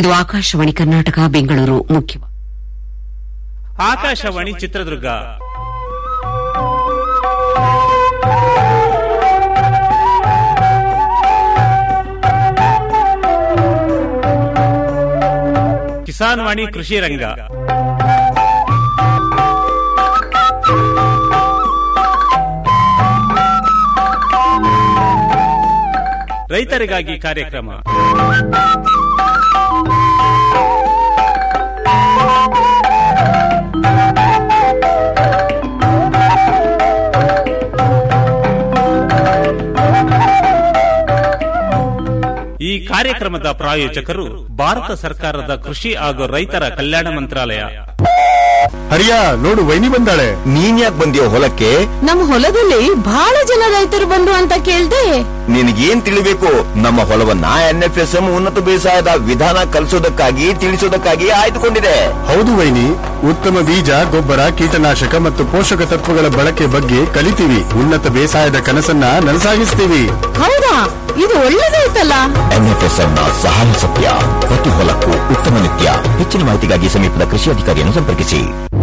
ಇದು ಆಕಾಶವಾಣಿ ಕರ್ನಾಟಕ ಬೆಂಗಳೂರು ಮುಖ್ಯ ಆಕಾಶವಾಣಿ ಚಿತ್ರದುರ್ಗ ಕಿಸಾನ್ ವಾಣಿ ಕೃಷಿ ರಂಗ ರೈತರಿಗಾಗಿ ಕಾರ್ಯಕ್ರಮ ಈ ಕಾರ್ಯಕ್ರಮದ ಪ್ರಾಯೋಜಕರು ಭಾರತ ಸರ್ಕಾರದ ಕೃಷಿ ಹಾಗೂ ರೈತರ ಕಲ್ಯಾಣ ಮಂತ್ರಾಲಯ ಹರಿಯ ನೋಡು ವೈನಿ ಬಂದಾಳೆ ನೀನ್ ಯಾಕೆ ಬಂದಿಯೋ ಹೊಲಕ್ಕೆ ನಮ್ ಹೊಲದಲ್ಲಿ ಬಹಳ ಜನ ರೈತರು ಬಂದ್ರು ಅಂತ ಕೇಳ್ದೆ ನಿನಗೇನ್ ತಿಳಿಬೇಕು ನಮ್ಮ ಹೊಲವನ್ನ ಎನ್ಎಫ್ಎಸ್ಎಂ ಉನ್ನತ ಬೇಸಾಯದ ವಿಧಾನ ಕಲಿಸೋದಕ್ಕಾಗಿ ತಿಳಿಸೋದಕ್ಕಾಗಿ ಆಯ್ದುಕೊಂಡಿದೆ ಹೌದು ವೈನಿ ಉತ್ತಮ ಬೀಜ ಗೊಬ್ಬರ ಕೀಟನಾಶಕ ಮತ್ತು ಪೋಷಕ ತತ್ವಗಳ ಬಳಕೆ ಬಗ್ಗೆ ಕಲಿತೀವಿ ಉನ್ನತ ಬೇಸಾಯದ ಕನಸನ್ನ ನನಸಾಗಿಸ್ತೀವಿ ಹೌದಾ ಇದು ಒಳ್ಳೇದಾಯ್ತಲ್ಲ ಎನ್ಎಫ್ಎಸ್ಎಂ ನ ಸಹಾಯ ಸತ್ಯ ಪ್ರತಿ ಹೊಲಕ್ಕೂ ಉತ್ತಮ ನಿತ್ಯ ಹೆಚ್ಚಿನ ಮಾಹಿತಿಗಾಗಿ ಸಮೀಪದ ಕೃಷಿ ಅಧಿಕಾರಿಯನ್ನು ಸಂಪರ್ಕಿಸಿ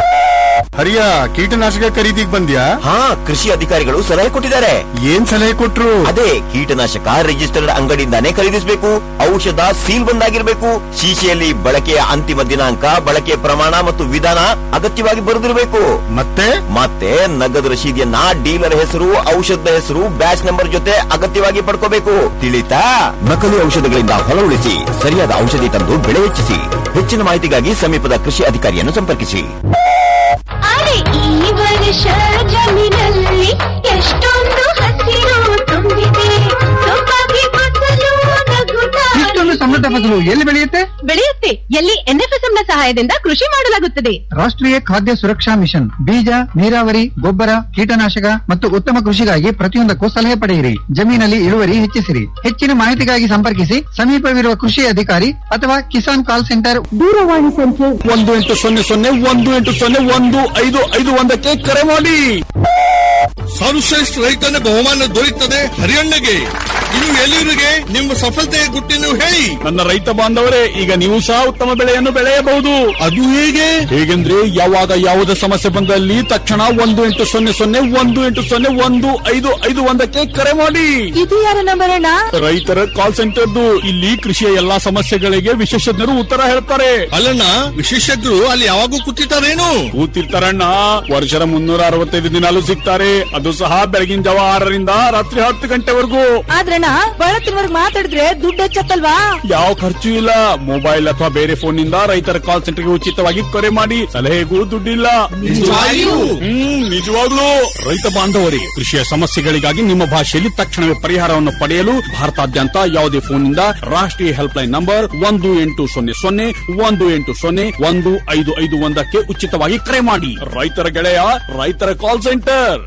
ಹರಿಯ ಕೀಟನಾಶಕ ಖರೀದಿಗ್ ಬಂದ್ಯಾ ಹಾ ಕೃಷಿ ಅಧಿಕಾರಿಗಳು ಸಲಹೆ ಕೊಟ್ಟಿದ್ದಾರೆ ಏನ್ ಸಲಹೆ ಕೊಟ್ರು ಅದೇ ಕೀಟನಾಶಕ ರಿಜಿಸ್ಟರ್ಡ್ ಅಂಗಡಿಯಿಂದಾನೇ ಖರೀದಿಸಬೇಕು ಔಷಧ ಸೀಲ್ ಬಂದಾಗಿರ್ಬೇಕು ಶೀಶೆಯಲ್ಲಿ ಬಳಕೆಯ ಅಂತಿಮ ದಿನಾಂಕ ಬಳಕೆಯ ಪ್ರಮಾಣ ಮತ್ತು ವಿಧಾನ ಅಗತ್ಯವಾಗಿ ಬರೆದಿರಬೇಕು ಮತ್ತೆ ಮತ್ತೆ ನಗದು ರಶೀದಿಯನ್ನ ಡೀಲರ್ ಹೆಸರು ಔಷಧದ ಹೆಸರು ಬ್ಯಾಚ್ ನಂಬರ್ ಜೊತೆ ಅಗತ್ಯವಾಗಿ ಪಡ್ಕೋಬೇಕು ತಿಳಿತಾ ನಕಲಿ ಔಷಧಗಳಿಂದ ಹೊಲ ಉಳಿಸಿ ಸರಿಯಾದ ಔಷಧಿ ತಂದು ಬೆಳೆ ಹೆಚ್ಚಿಸಿ ಹೆಚ್ಚಿನ ಮಾಹಿತಿಗಾಗಿ ಸಮೀಪದ ಕೃಷಿ ಅಧಿಕಾರಿಯನ್ನು ಸಂಪರ್ಕಿಸಿ ಅರೆ ಈ ವರ್ಷ ಜಮೀನಲ್ಲಿ ಎಷ್ಟೊಂದು ಹಸಿರು ತುಂಬಿದೆ ಸೊಬಗೆ ಫಸಲು ನಗುತ್ತಾ ಇಷ್ಟೊಂದು ಸಮೃದ್ಧ ಫಸಲು ಎಲ್ಲಿ ಬೆಳೆಯುತ್ತೆ ಬೆಳೆಯುತ್ತೆ ಎಲ್ಲಿ ಎನ್ಎಫ್ಎಸ್ಎಂ ನ ಸಹಾಯದಿಂದ ಕೃಷಿ ಮಾಡಲಾಗುತ್ತದೆ ರಾಷ್ಟ್ರೀಯ ಖಾದ್ಯ ಸುರಕ್ಷಾ ಮಿಷನ್ ಬೀಜ ನೀರಾವರಿ ಗೊಬ್ಬರ ಕೀಟನಾಶಕ ಮತ್ತು ಉತ್ತಮ ಕೃಷಿಗಾಗಿ ಪ್ರತಿಯೊಂದಕ್ಕೂ ಸಲಹೆ ಪಡೆಯಿರಿ ಜಮೀನಲ್ಲಿ ಇಳುವರಿ ಹೆಚ್ಚಿಸಿರಿ ಹೆಚ್ಚಿನ ಮಾಹಿತಿಗಾಗಿ ಸಂಪರ್ಕಿಸಿ ಸಮೀಪವಿರುವ ಕೃಷಿ ಅಧಿಕಾರಿ ಅಥವಾ ಕಿಸಾನ್ ಕಾಲ್ ಸೆಂಟರ್ ದೂರವಾಣಿ ಸಂಖ್ಯೆ ಒಂದು ಎಂಟು ಸೊನ್ನೆ ಸೊನ್ನೆ ಒಂದು ಎಂಟು ಸೊನ್ನೆ ಒಂದು ಐದು ಐದು ಒಂದಕ್ಕೆ ಕರೆ ಮಾಡಿ ಸರ್ವಶ್ರೇಷ್ಠ ರೈತನ ಬಹುಮಾನ ದೊರೆಯುತ್ತದೆ ಹರಿಯಣ್ಣಗೆ ಇನ್ನು ಎಲ್ಲಿವರಿಗೆ ನಿಮ್ಮ ಸಫಲತೆಯ ಗುಟ್ಟಿನ ಹೇಳಿ ನನ್ನ ರೈತ ಬಾಂಧವರೇ ಈಗ ನೀವು ಸಹ ಉತ್ತಮ ಬೆಳೆಯನ್ನು ಬೆಳೆಯಬಹುದು ಅದು ಹೇಗೆ ಹೇಗೆಂದ್ರೆ ಯಾವಾಗ ಯಾವುದೇ ಸಮಸ್ಯೆ ಬಂದಲ್ಲಿ ತಕ್ಷಣ ಒಂದು ಎಂಟು ಸೊನ್ನೆ ಸೊನ್ನೆ ಒಂದು ಎಂಟು ಸೊನ್ನೆ ಒಂದು ಐದು ಐದು ಒಂದಕ್ಕೆ ಕರೆ ಮಾಡಿ ಇದು ಯಾರ ನಂಬರ್ ಅಣ್ಣ ರೈತರ ಕಾಲ್ ಸೆಂಟರ್ದು ಇಲ್ಲಿ ಕೃಷಿಯ ಎಲ್ಲಾ ಸಮಸ್ಯೆಗಳಿಗೆ ವಿಶೇಷಜ್ಞರು ಉತ್ತರ ಹೇಳ್ತಾರೆ ಅಲ್ಲಣ್ಣ ವಿಶೇಷಜ್ಞರು ಅಲ್ಲಿ ಯಾವಾಗೂ ಕೂತಿರ್ತಾರೇನು ಕೂತಿರ್ತಾರಣ್ಣ ವರ್ಷದ ಮುನ್ನೂರ ಅರವತ್ತೈದು ದಿನಾಲು ಸಿಗ್ತಾರೆ ಅದು ಸಹ ಬೆಳಗಿನ ಜಾವ ಆರರಿಂದ ರಾತ್ರಿ ಹತ್ತು ಗಂಟೆವರೆಗೂ ಆದ್ರಣ್ಣ ಬಹಳ ತಿನ್ವರ್ಗ್ ಮಾತಾಡಿದ್ರೆ ದುಡ್ಡು ಹೆಚ್ಚತ್ತಲ್ವಾ ಯಾವ ಖರ್ಚು ಇಲ್ಲ ಮೊಬೈಲ್ ಅಥವಾ ಬೇರೆ ಫೋನ್ ನಿಂದ ರೈತರ ಕಾಲ್ ಸೆಂಟರ್ಗೆ ಉಚಿತವಾಗಿ ಕರೆ ಮಾಡಿ ಸಲಹೆಗೂ ದುಡ್ಡಿಲ್ಲ ನಿಜವಾಗಿಯೂ? ಹ್ಮ್ ನಿಜವಾಗ್ಲೂ ರೈತ ಬಾಂಧವರಿಗೆ ಕೃಷಿಯ ಸಮಸ್ಯೆಗಳಿಗಾಗಿ ನಿಮ್ಮ ಭಾಷೆಯಲ್ಲಿ ತಕ್ಷಣವೇ ಪರಿಹಾರವನ್ನು ಪಡೆಯಲು ಭಾರತಾದ್ಯಂತ ಯಾವುದೇ ಫೋನ್ ನಿಂದ ರಾಷ್ಟ್ರೀಯ ಹೆಲ್ಪ್ ಲೈನ್ ನಂಬರ್ ಒಂದು ಎಂಟು ಸೊನ್ನೆ ಸೊನ್ನೆ ಒಂದು ಎಂಟು ಸೊನ್ನೆ ಒಂದು ಐದು ಐದು ಒಂದಕ್ಕೆ ಉಚಿತವಾಗಿ ಕರೆ ಮಾಡಿ ರೈತರ ಗೆಳೆಯ ರೈತರ ಕಾಲ್ ಸೆಂಟರ್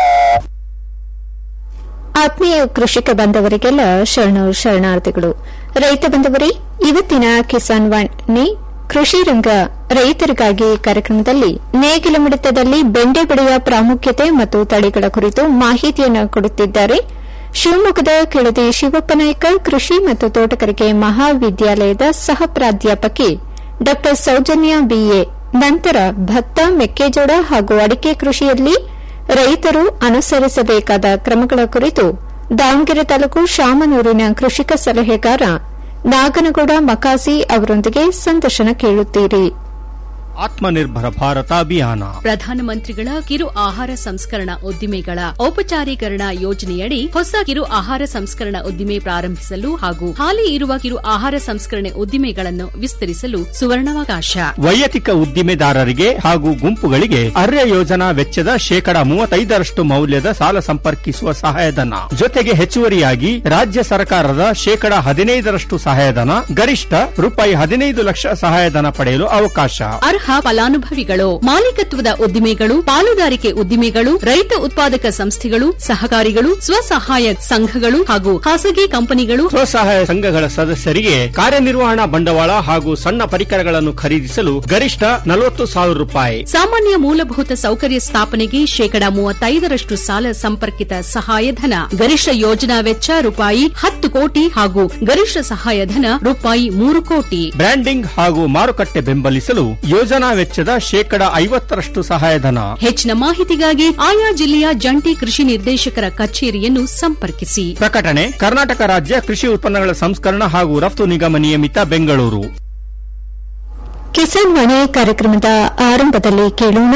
ಆತ್ಮೀಯ ಕೃಷಿಕ ಬಾಂಧವರಿಗೆಲ್ಲ ಶರಣು ಶರಣಾರ್ಥಿಗಳು ರೈತ ಬಾಂಧವರೇ ಇವತ್ತಿನ ಕಿಸಾನ್ ವಾಣಿ ಕೃಷಿ ರಂಗ ರೈತರಿಗಾಗಿ ಕಾರ್ಯಕ್ರಮದಲ್ಲಿ ನೇಗಿಲ ಮಿಡಿತದಲ್ಲಿ ಬೆಂಡೆ ಬೆಳೆಯ ಪ್ರಾಮುಖ್ಯತೆ ಮತ್ತು ತಳಿಗಳ ಕುರಿತು ಮಾಹಿತಿಯನ್ನು ಕೊಡುತ್ತಿದ್ದಾರೆ ಶಿವಮೊಗ್ಗದ ಕೆಳದಿ ಶಿವಪ್ಪ ನಾಯ್ಕ ಕೃಷಿ ಮತ್ತು ತೋಟಗಾರಿಕೆ ಮಹಾವಿದ್ಯಾಲಯದ ಸಹ ಪ್ರಾಧ್ಯಾಪಕಿ ಡಾ ಸೌಜನ್ಯ ಬಿಎ ನಂತರ ಭತ್ತ ಮೆಕ್ಕೆಜೋಳ ಹಾಗೂ ಅಡಿಕೆ ಕೃಷಿಯಲ್ಲಿ ರೈತರು ಅನುಸರಿಸಬೇಕಾದ ಕ್ರಮಗಳ ಕುರಿತು ದಾವಣಗೆರೆ ತಾಲೂಕು ಶಾಮನೂರಿನ ಕೃಷಿಕ ಸಲಹೆಗಾರ ನಾಗನಗೌಡ ಮಕಾಸಿ ಅವರೊಂದಿಗೆ ಸಂದರ್ಶನ ಕೇಳುತ್ತೀರಿ ಆತ್ಮನಿರ್ಭರ ಭಾರತ ಅಭಿಯಾನ ಪ್ರಧಾನಮಂತ್ರಿಗಳ ಕಿರು ಆಹಾರ ಸಂಸ್ಕರಣಾ ಉದ್ದಿಮೆಗಳ ಔಪಚಾರೀಕರಣ ಯೋಜನೆಯಡಿ ಹೊಸ ಕಿರು ಆಹಾರ ಸಂಸ್ಕರಣಾ ಉದ್ದಿಮೆ ಪ್ರಾರಂಭಿಸಲು ಹಾಗೂ ಹಾಲಿ ಇರುವ ಕಿರು ಆಹಾರ ಸಂಸ್ಕರಣೆ ಉದ್ದಿಮೆಗಳನ್ನು ವಿಸ್ತರಿಸಲು ಸುವರ್ಣಾವಕಾಶ ವೈಯಕ್ತಿಕ ಉದ್ದಿಮೆದಾರರಿಗೆ ಹಾಗೂ ಗುಂಪುಗಳಿಗೆ ಅರ್ಯ ಯೋಜನಾ ವೆಚ್ಚದ ಶೇಕಡ ಮೂವತ್ತೈದರಷ್ಟು ಮೌಲ್ಯದ ಸಾಲ ಸಂಪರ್ಕಿಸುವ ಸಹಾಯಧನ ಜೊತೆಗೆ ಹೆಚ್ಚುವರಿಯಾಗಿ ರಾಜ್ಯ ಸರ್ಕಾರದ ಶೇಕಡ ಹದಿನೈದರಷ್ಟು ಸಹಾಯಧನ ಗರಿಷ್ಠ ರೂಪಾಯಿ ಹದಿನೈದು ಲಕ್ಷ ಸಹಾಯಧನ ಪಡೆಯಲು ಅವಕಾಶ ಅರ್ಹ ಫಲಾನುಭವಿಗಳು ಮಾಲೀಕತ್ವದ ಉದ್ದಿಮೆಗಳು ಪಾಲುದಾರಿಕೆ ಉದ್ದಿಮೆಗಳು ರೈತ ಉತ್ಪಾದಕ ಸಂಸ್ಥೆಗಳು ಸಹಕಾರಿಗಳು ಸ್ವಸಹಾಯ ಸಂಘಗಳು ಹಾಗೂ ಖಾಸಗಿ ಕಂಪನಿಗಳು ಸ್ವಸಹಾಯ ಸಂಘಗಳ ಸದಸ್ಯರಿಗೆ ಕಾರ್ಯನಿರ್ವಹಣಾ ಬಂಡವಾಳ ಹಾಗೂ ಸಣ್ಣ ಪರಿಕರಗಳನ್ನು ಖರೀದಿಸಲು ಗರಿಷ್ಠ ನಲವತ್ತು ಸಾವಿರ ರೂಪಾಯಿ ಸಾಮಾನ್ಯ ಮೂಲಭೂತ ಸೌಕರ್ಯ ಸ್ಥಾಪನೆಗೆ ಶೇಕಡಾ ಮೂವತ್ತೈದರಷ್ಟು ಸಾಲ ಸಂಪರ್ಕಿತ ಸಹಾಯಧನ ಗರಿಷ್ಠ ಯೋಜನಾ ವೆಚ್ಚ ರೂಪಾಯಿ ಹತ್ತು ಕೋಟಿ ಹಾಗೂ ಗರಿಷ್ಠ ಸಹಾಯಧನ ರೂಪಾಯಿ ಮೂರು ಕೋಟಿ ಬ್ರ್ಯಾಂಡಿಂಗ್ ಹಾಗೂ ಮಾರುಕಟ್ಟೆ ಬೆಂಬಲಿಸಲು ಯೋಜನಾ ವೆಚ್ಚದ ಶೇಕಡಾ ಐವತ್ತರಷ್ಟು ಸಹಾಯಧನ ಹೆಚ್ಚಿನ ಮಾಹಿತಿಗಾಗಿ ಆಯಾ ಜಿಲ್ಲೆಯ ಜಂಟಿ ಕೃಷಿ ನಿರ್ದೇಶಕರ ಕಚೇರಿಯನ್ನು ಸಂಪರ್ಕಿಸಿ ಪ್ರಕಟಣೆ ಕರ್ನಾಟಕ ರಾಜ್ಯ ಕೃಷಿ ಉತ್ಪನ್ನಗಳ ಸಂಸ್ಕರಣ ಹಾಗೂ ರಫ್ತು ನಿಗಮ ನಿಯಮಿತ ಬೆಂಗಳೂರು ಕಿಸಾನ್ ವಾಣಿ ಕಾರ್ಯಕ್ರಮದ ಆರಂಭದಲ್ಲಿ ಕೇಳೋಣ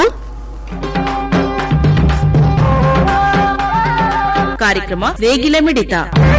ಕಾರ್ಯಕ್ರಮ ನೇಗಿಲ ಮಿಡಿತ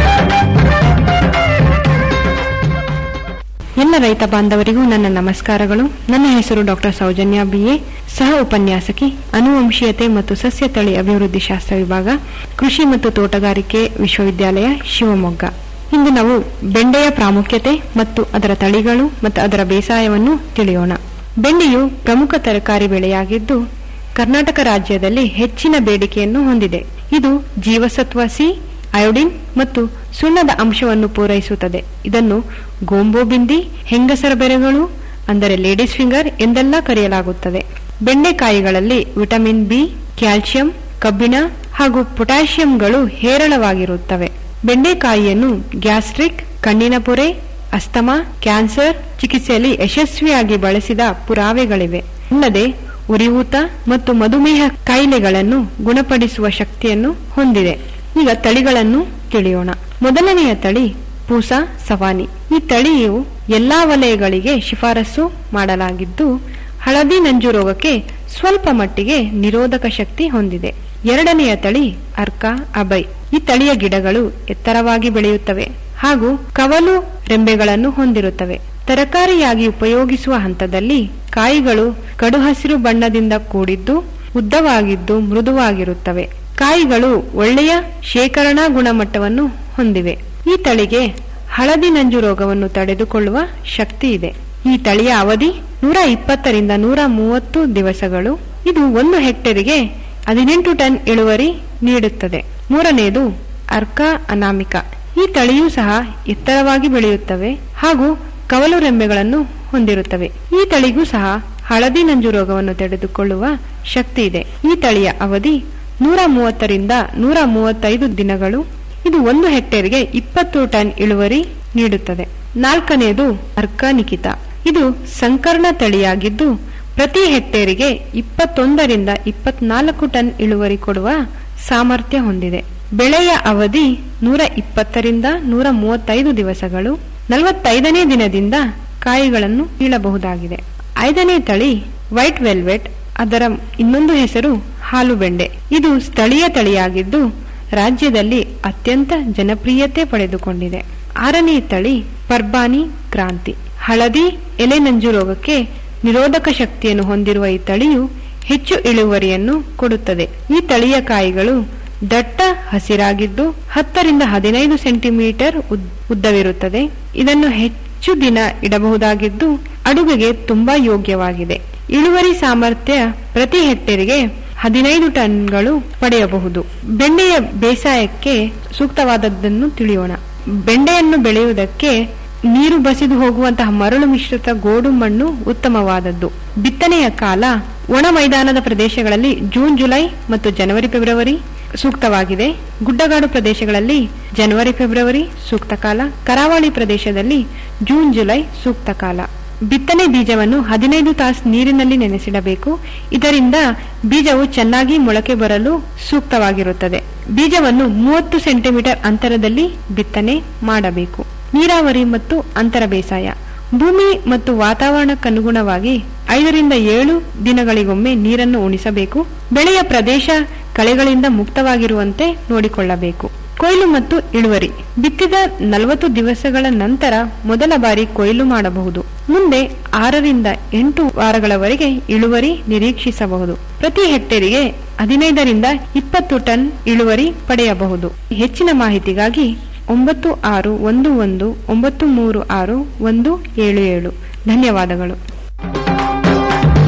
ಎಲ್ಲ ರೈತ ಬಾಂಧವರಿಗೂ ನನ್ನ ನಮಸ್ಕಾರಗಳು ನನ್ನ ಹೆಸರು ಡಾಕ್ಟರ್ ಸೌಜನ್ಯ ಬಿಎ ಸಹ ಉಪನ್ಯಾಸಕಿ ಅನುವಂಶೀಯತೆ ಮತ್ತು ಸಸ್ಯ ತಳಿ ಅಭಿವೃದ್ಧಿ ಶಾಸ್ತ್ರ ವಿಭಾಗ ಕೃಷಿ ಮತ್ತು ತೋಟಗಾರಿಕೆ ವಿಶ್ವವಿದ್ಯಾಲಯ ಶಿವಮೊಗ್ಗ ಇಂದು ನಾವು ಬೆಂಡೆಯ ಪ್ರಾಮುಖ್ಯತೆ ಮತ್ತು ಅದರ ತಳಿಗಳು ಮತ್ತು ಅದರ ಬೇಸಾಯವನ್ನು ತಿಳಿಯೋಣ ಬೆಂಡೆಯು ಪ್ರಮುಖ ತರಕಾರಿ ಬೆಳೆಯಾಗಿದ್ದು ಕರ್ನಾಟಕ ರಾಜ್ಯದಲ್ಲಿ ಹೆಚ್ಚಿನ ಬೇಡಿಕೆಯನ್ನು ಹೊಂದಿದೆ ಇದು ಜೀವಸತ್ವ ಸಿ ಅಯೋಡಿನ್ ಮತ್ತು ಸುಣ್ಣದ ಅಂಶವನ್ನು ಪೂರೈಸುತ್ತದೆ ಇದನ್ನು ಗೋಂಬೋಬಿಂದಿ ಹೆಂಗಸರ ಬೆರೆಗಳು ಅಂದರೆ ಲೇಡೀಸ್ ಫಿಂಗರ್ ಎಂದೆಲ್ಲ ಕರೆಯಲಾಗುತ್ತದೆ ಬೆಂಡೆಕಾಯಿಗಳಲ್ಲಿ ವಿಟಮಿನ್ ಬಿ ಕ್ಯಾಲ್ಸಿಯಂ ಕಬ್ಬಿಣ ಹಾಗೂ ಪೊಟ್ಯಾಷಿಯಂಗಳು ಹೇರಳವಾಗಿರುತ್ತವೆ ಬೆಂಡೆಕಾಯಿಯನ್ನು ಗ್ಯಾಸ್ಟ್ರಿಕ್ ಕಣ್ಣಿನ ಪೊರೆ ಅಸ್ತಮಾ ಕ್ಯಾನ್ಸರ್ ಚಿಕಿತ್ಸೆಯಲ್ಲಿ ಯಶಸ್ವಿಯಾಗಿ ಬಳಸಿದ ಪುರಾವೆಗಳಿವೆ ಅಲ್ಲದೆ ಉರಿಯೂತ ಮತ್ತು ಮಧುಮೇಹ ಕಾಯಿಲೆಗಳನ್ನು ಗುಣಪಡಿಸುವ ಶಕ್ತಿಯನ್ನು ಹೊಂದಿದೆ ಈಗ ತಳಿಗಳನ್ನು ತಿಳಿಯೋಣ ಮೊದಲನೆಯ ತಳಿ ಪೂಸಾ ಸವಾನಿ ಈ ತಳಿಯು ಎಲ್ಲಾ ವಲಯಗಳಿಗೆ ಶಿಫಾರಸು ಮಾಡಲಾಗಿದ್ದು ಹಳದಿ ನಂಜು ರೋಗಕ್ಕೆ ಸ್ವಲ್ಪ ಮಟ್ಟಿಗೆ ನಿರೋಧಕ ಶಕ್ತಿ ಹೊಂದಿದೆ ಎರಡನೆಯ ತಳಿ ಅರ್ಕಾ ಅಬೈ ಈ ತಳಿಯ ಗಿಡಗಳು ಎತ್ತರವಾಗಿ ಬೆಳೆಯುತ್ತವೆ ಹಾಗೂ ಕವಲು ರೆಂಬೆಗಳನ್ನು ಹೊಂದಿರುತ್ತವೆ ತರಕಾರಿಯಾಗಿ ಉಪಯೋಗಿಸುವ ಹಂತದಲ್ಲಿ ಕಾಯಿಗಳು ಕಡು ಹಸಿರು ಬಣ್ಣದಿಂದ ಕೂಡಿದ್ದು ಉದ್ದವಾಗಿದ್ದು ಮೃದುವಾಗಿರುತ್ತವೆ ಕಾಯಿಗಳು ಒಳ್ಳೆಯ ಶೇಖರಣಾ ಗುಣಮಟ್ಟವನ್ನು ಹೊಂದಿವೆ ಈ ತಳಿಗೆ ಹಳದಿ ನಂಜು ರೋಗವನ್ನು ತಡೆದುಕೊಳ್ಳುವ ಶಕ್ತಿ ಇದೆ ಈ ತಳಿಯ ಅವಧಿ ನೂರ ಇಪ್ಪತ್ತರಿಂದ ನೂರ ಮೂವತ್ತು ದಿವಸಗಳು ಇದು ಒಂದು ಹೆಕ್ಟೇರಿಗೆ ಹದಿನೆಂಟು ಟನ್ ಇಳುವರಿ ನೀಡುತ್ತದೆ ಮೂರನೆಯದು ಅರ್ಕಾ ಅನಾಮಿಕ ಈ ತಳಿಯೂ ಸಹ ಎತ್ತರವಾಗಿ ಬೆಳೆಯುತ್ತವೆ ಹಾಗೂ ಕವಲು ರೆಂಬೆಗಳನ್ನು ಹೊಂದಿರುತ್ತವೆ ಈ ತಳಿಗೂ ಸಹ ಹಳದಿ ನಂಜು ರೋಗವನ್ನು ತಡೆದುಕೊಳ್ಳುವ ಶಕ್ತಿ ಇದೆ ಈ ತಳಿಯ ಅವಧಿ ನೂರ ಮೂವತ್ತರಿಂದ ನೂರ ಮೂವತ್ತೈದು ದಿನಗಳು ಇದು ಒಂದು ಹೆಕ್ಟೇರ್ಗೆ ಇಪ್ಪತ್ತು ಟನ್ ಇಳುವರಿ ನೀಡುತ್ತದೆ ನಾಲ್ಕನೆಯದು ಅರ್ಕಾ ನಿಖಿತ ಇದು ಸಂಕರ್ಣ ತಳಿಯಾಗಿದ್ದು ಪ್ರತಿ ಹೆಕ್ಟೇರಿಗೆ ಇಪ್ಪತ್ತೊಂದರಿಂದ ಇಪ್ಪತ್ನಾಲ್ಕು ಟನ್ ಇಳುವರಿ ಕೊಡುವ ಸಾಮರ್ಥ್ಯ ಹೊಂದಿದೆ ಬೆಳೆಯ ಅವಧಿ ನೂರ ಇಪ್ಪತ್ತರಿಂದ ನೂರ ಮೂವತ್ತೈದು ದಿವಸಗಳು ನಲವತ್ತೈದನೇ ದಿನದಿಂದ ಕಾಯಿಗಳನ್ನು ಕೀಳಬಹುದಾಗಿದೆ ಐದನೇ ತಳಿ ವೈಟ್ ವೆಲ್ವೆಟ್ ಅದರ ಇನ್ನೊಂದು ಹೆಸರು ಹಾಲು ಬೆಂಡೆ ಇದು ಸ್ಥಳೀಯ ತಳಿಯಾಗಿದ್ದು ರಾಜ್ಯದಲ್ಲಿ ಅತ್ಯಂತ ಜನಪ್ರಿಯತೆ ಪಡೆದುಕೊಂಡಿದೆ ಆರನೇ ತಳಿ ಪರ್ಬಾನಿ ಕ್ರಾಂತಿ ಹಳದಿ ಎಲೆ ನಂಜು ರೋಗಕ್ಕೆ ನಿರೋಧಕ ಶಕ್ತಿಯನ್ನು ಹೊಂದಿರುವ ಈ ತಳಿಯು ಹೆಚ್ಚು ಇಳುವರಿಯನ್ನು ಕೊಡುತ್ತದೆ ಈ ತಳಿಯ ಕಾಯಿಗಳು ದಟ್ಟ ಹಸಿರಾಗಿದ್ದು ಹತ್ತರಿಂದ ಹದಿನೈದು ಸೆಂಟಿಮೀಟರ್ ಉದ್ದವಿರುತ್ತದೆ ಇದನ್ನು ಹೆಚ್ಚು ದಿನ ಇಡಬಹುದಾಗಿದ್ದು ಅಡುಗೆಗೆ ತುಂಬಾ ಯೋಗ್ಯವಾಗಿದೆ ಇಳುವರಿ ಸಾಮರ್ಥ್ಯ ಪ್ರತಿ ಹೆಕ್ಟೇರಿಗೆ ಹದಿನೈದು ಟನ್ಗಳು ಪಡೆಯಬಹುದು ಬೆಂಡೆಯ ಬೇಸಾಯಕ್ಕೆ ಸೂಕ್ತವಾದದ್ದನ್ನು ತಿಳಿಯೋಣ ಬೆಂಡೆಯನ್ನು ಬೆಳೆಯುವುದಕ್ಕೆ ನೀರು ಬಸಿದು ಹೋಗುವಂತಹ ಮರಳು ಮಿಶ್ರಿತ ಗೋಡು ಮಣ್ಣು ಉತ್ತಮವಾದದ್ದು ಬಿತ್ತನೆಯ ಕಾಲ ಒಣ ಮೈದಾನದ ಪ್ರದೇಶಗಳಲ್ಲಿ ಜೂನ್ ಜುಲೈ ಮತ್ತು ಜನವರಿ ಫೆಬ್ರವರಿ ಸೂಕ್ತವಾಗಿದೆ ಗುಡ್ಡಗಾಡು ಪ್ರದೇಶಗಳಲ್ಲಿ ಜನವರಿ ಫೆಬ್ರವರಿ ಸೂಕ್ತ ಕಾಲ ಕರಾವಳಿ ಪ್ರದೇಶದಲ್ಲಿ ಜೂನ್ ಜುಲೈ ಸೂಕ್ತ ಕಾಲ ಬಿತ್ತನೆ ಬೀಜವನ್ನು ಹದಿನೈದು ತಾಸು ನೀರಿನಲ್ಲಿ ನೆನೆಸಿಡಬೇಕು ಇದರಿಂದ ಬೀಜವು ಚೆನ್ನಾಗಿ ಮೊಳಕೆ ಬರಲು ಸೂಕ್ತವಾಗಿರುತ್ತದೆ ಬೀಜವನ್ನು ಮೂವತ್ತು ಸೆಂಟಿಮೀಟರ್ ಅಂತರದಲ್ಲಿ ಬಿತ್ತನೆ ಮಾಡಬೇಕು ನೀರಾವರಿ ಮತ್ತು ಅಂತರ ಬೇಸಾಯ ಭೂಮಿ ಮತ್ತು ವಾತಾವರಣಕ್ಕನುಗುಣವಾಗಿ ಐದರಿಂದ ಏಳು ದಿನಗಳಿಗೊಮ್ಮೆ ನೀರನ್ನು ಉಣಿಸಬೇಕು ಬೆಳೆಯ ಪ್ರದೇಶ ಕಳೆಗಳಿಂದ ಮುಕ್ತವಾಗಿರುವಂತೆ ನೋಡಿಕೊಳ್ಳಬೇಕು ಕೊಯ್ಲು ಮತ್ತು ಇಳುವರಿ ಬಿತ್ತಿದ ನಲವತ್ತು ದಿವಸಗಳ ನಂತರ ಮೊದಲ ಬಾರಿ ಕೊಯ್ಲು ಮಾಡಬಹುದು ಮುಂದೆ ಆರರಿಂದ ಎಂಟು ವಾರಗಳವರೆಗೆ ಇಳುವರಿ ನಿರೀಕ್ಷಿಸಬಹುದು ಪ್ರತಿ ಹೆಕ್ಟೇರಿಗೆ ಹದಿನೈದರಿಂದ ಇಪ್ಪತ್ತು ಟನ್ ಇಳುವರಿ ಪಡೆಯಬಹುದು ಹೆಚ್ಚಿನ ಮಾಹಿತಿಗಾಗಿ ಒಂಬತ್ತು ಆರು ಒಂದು ಒಂದು ಒಂಬತ್ತು ಮೂರು ಆರು ಒಂದು ಏಳು ಏಳು ಧನ್ಯವಾದಗಳು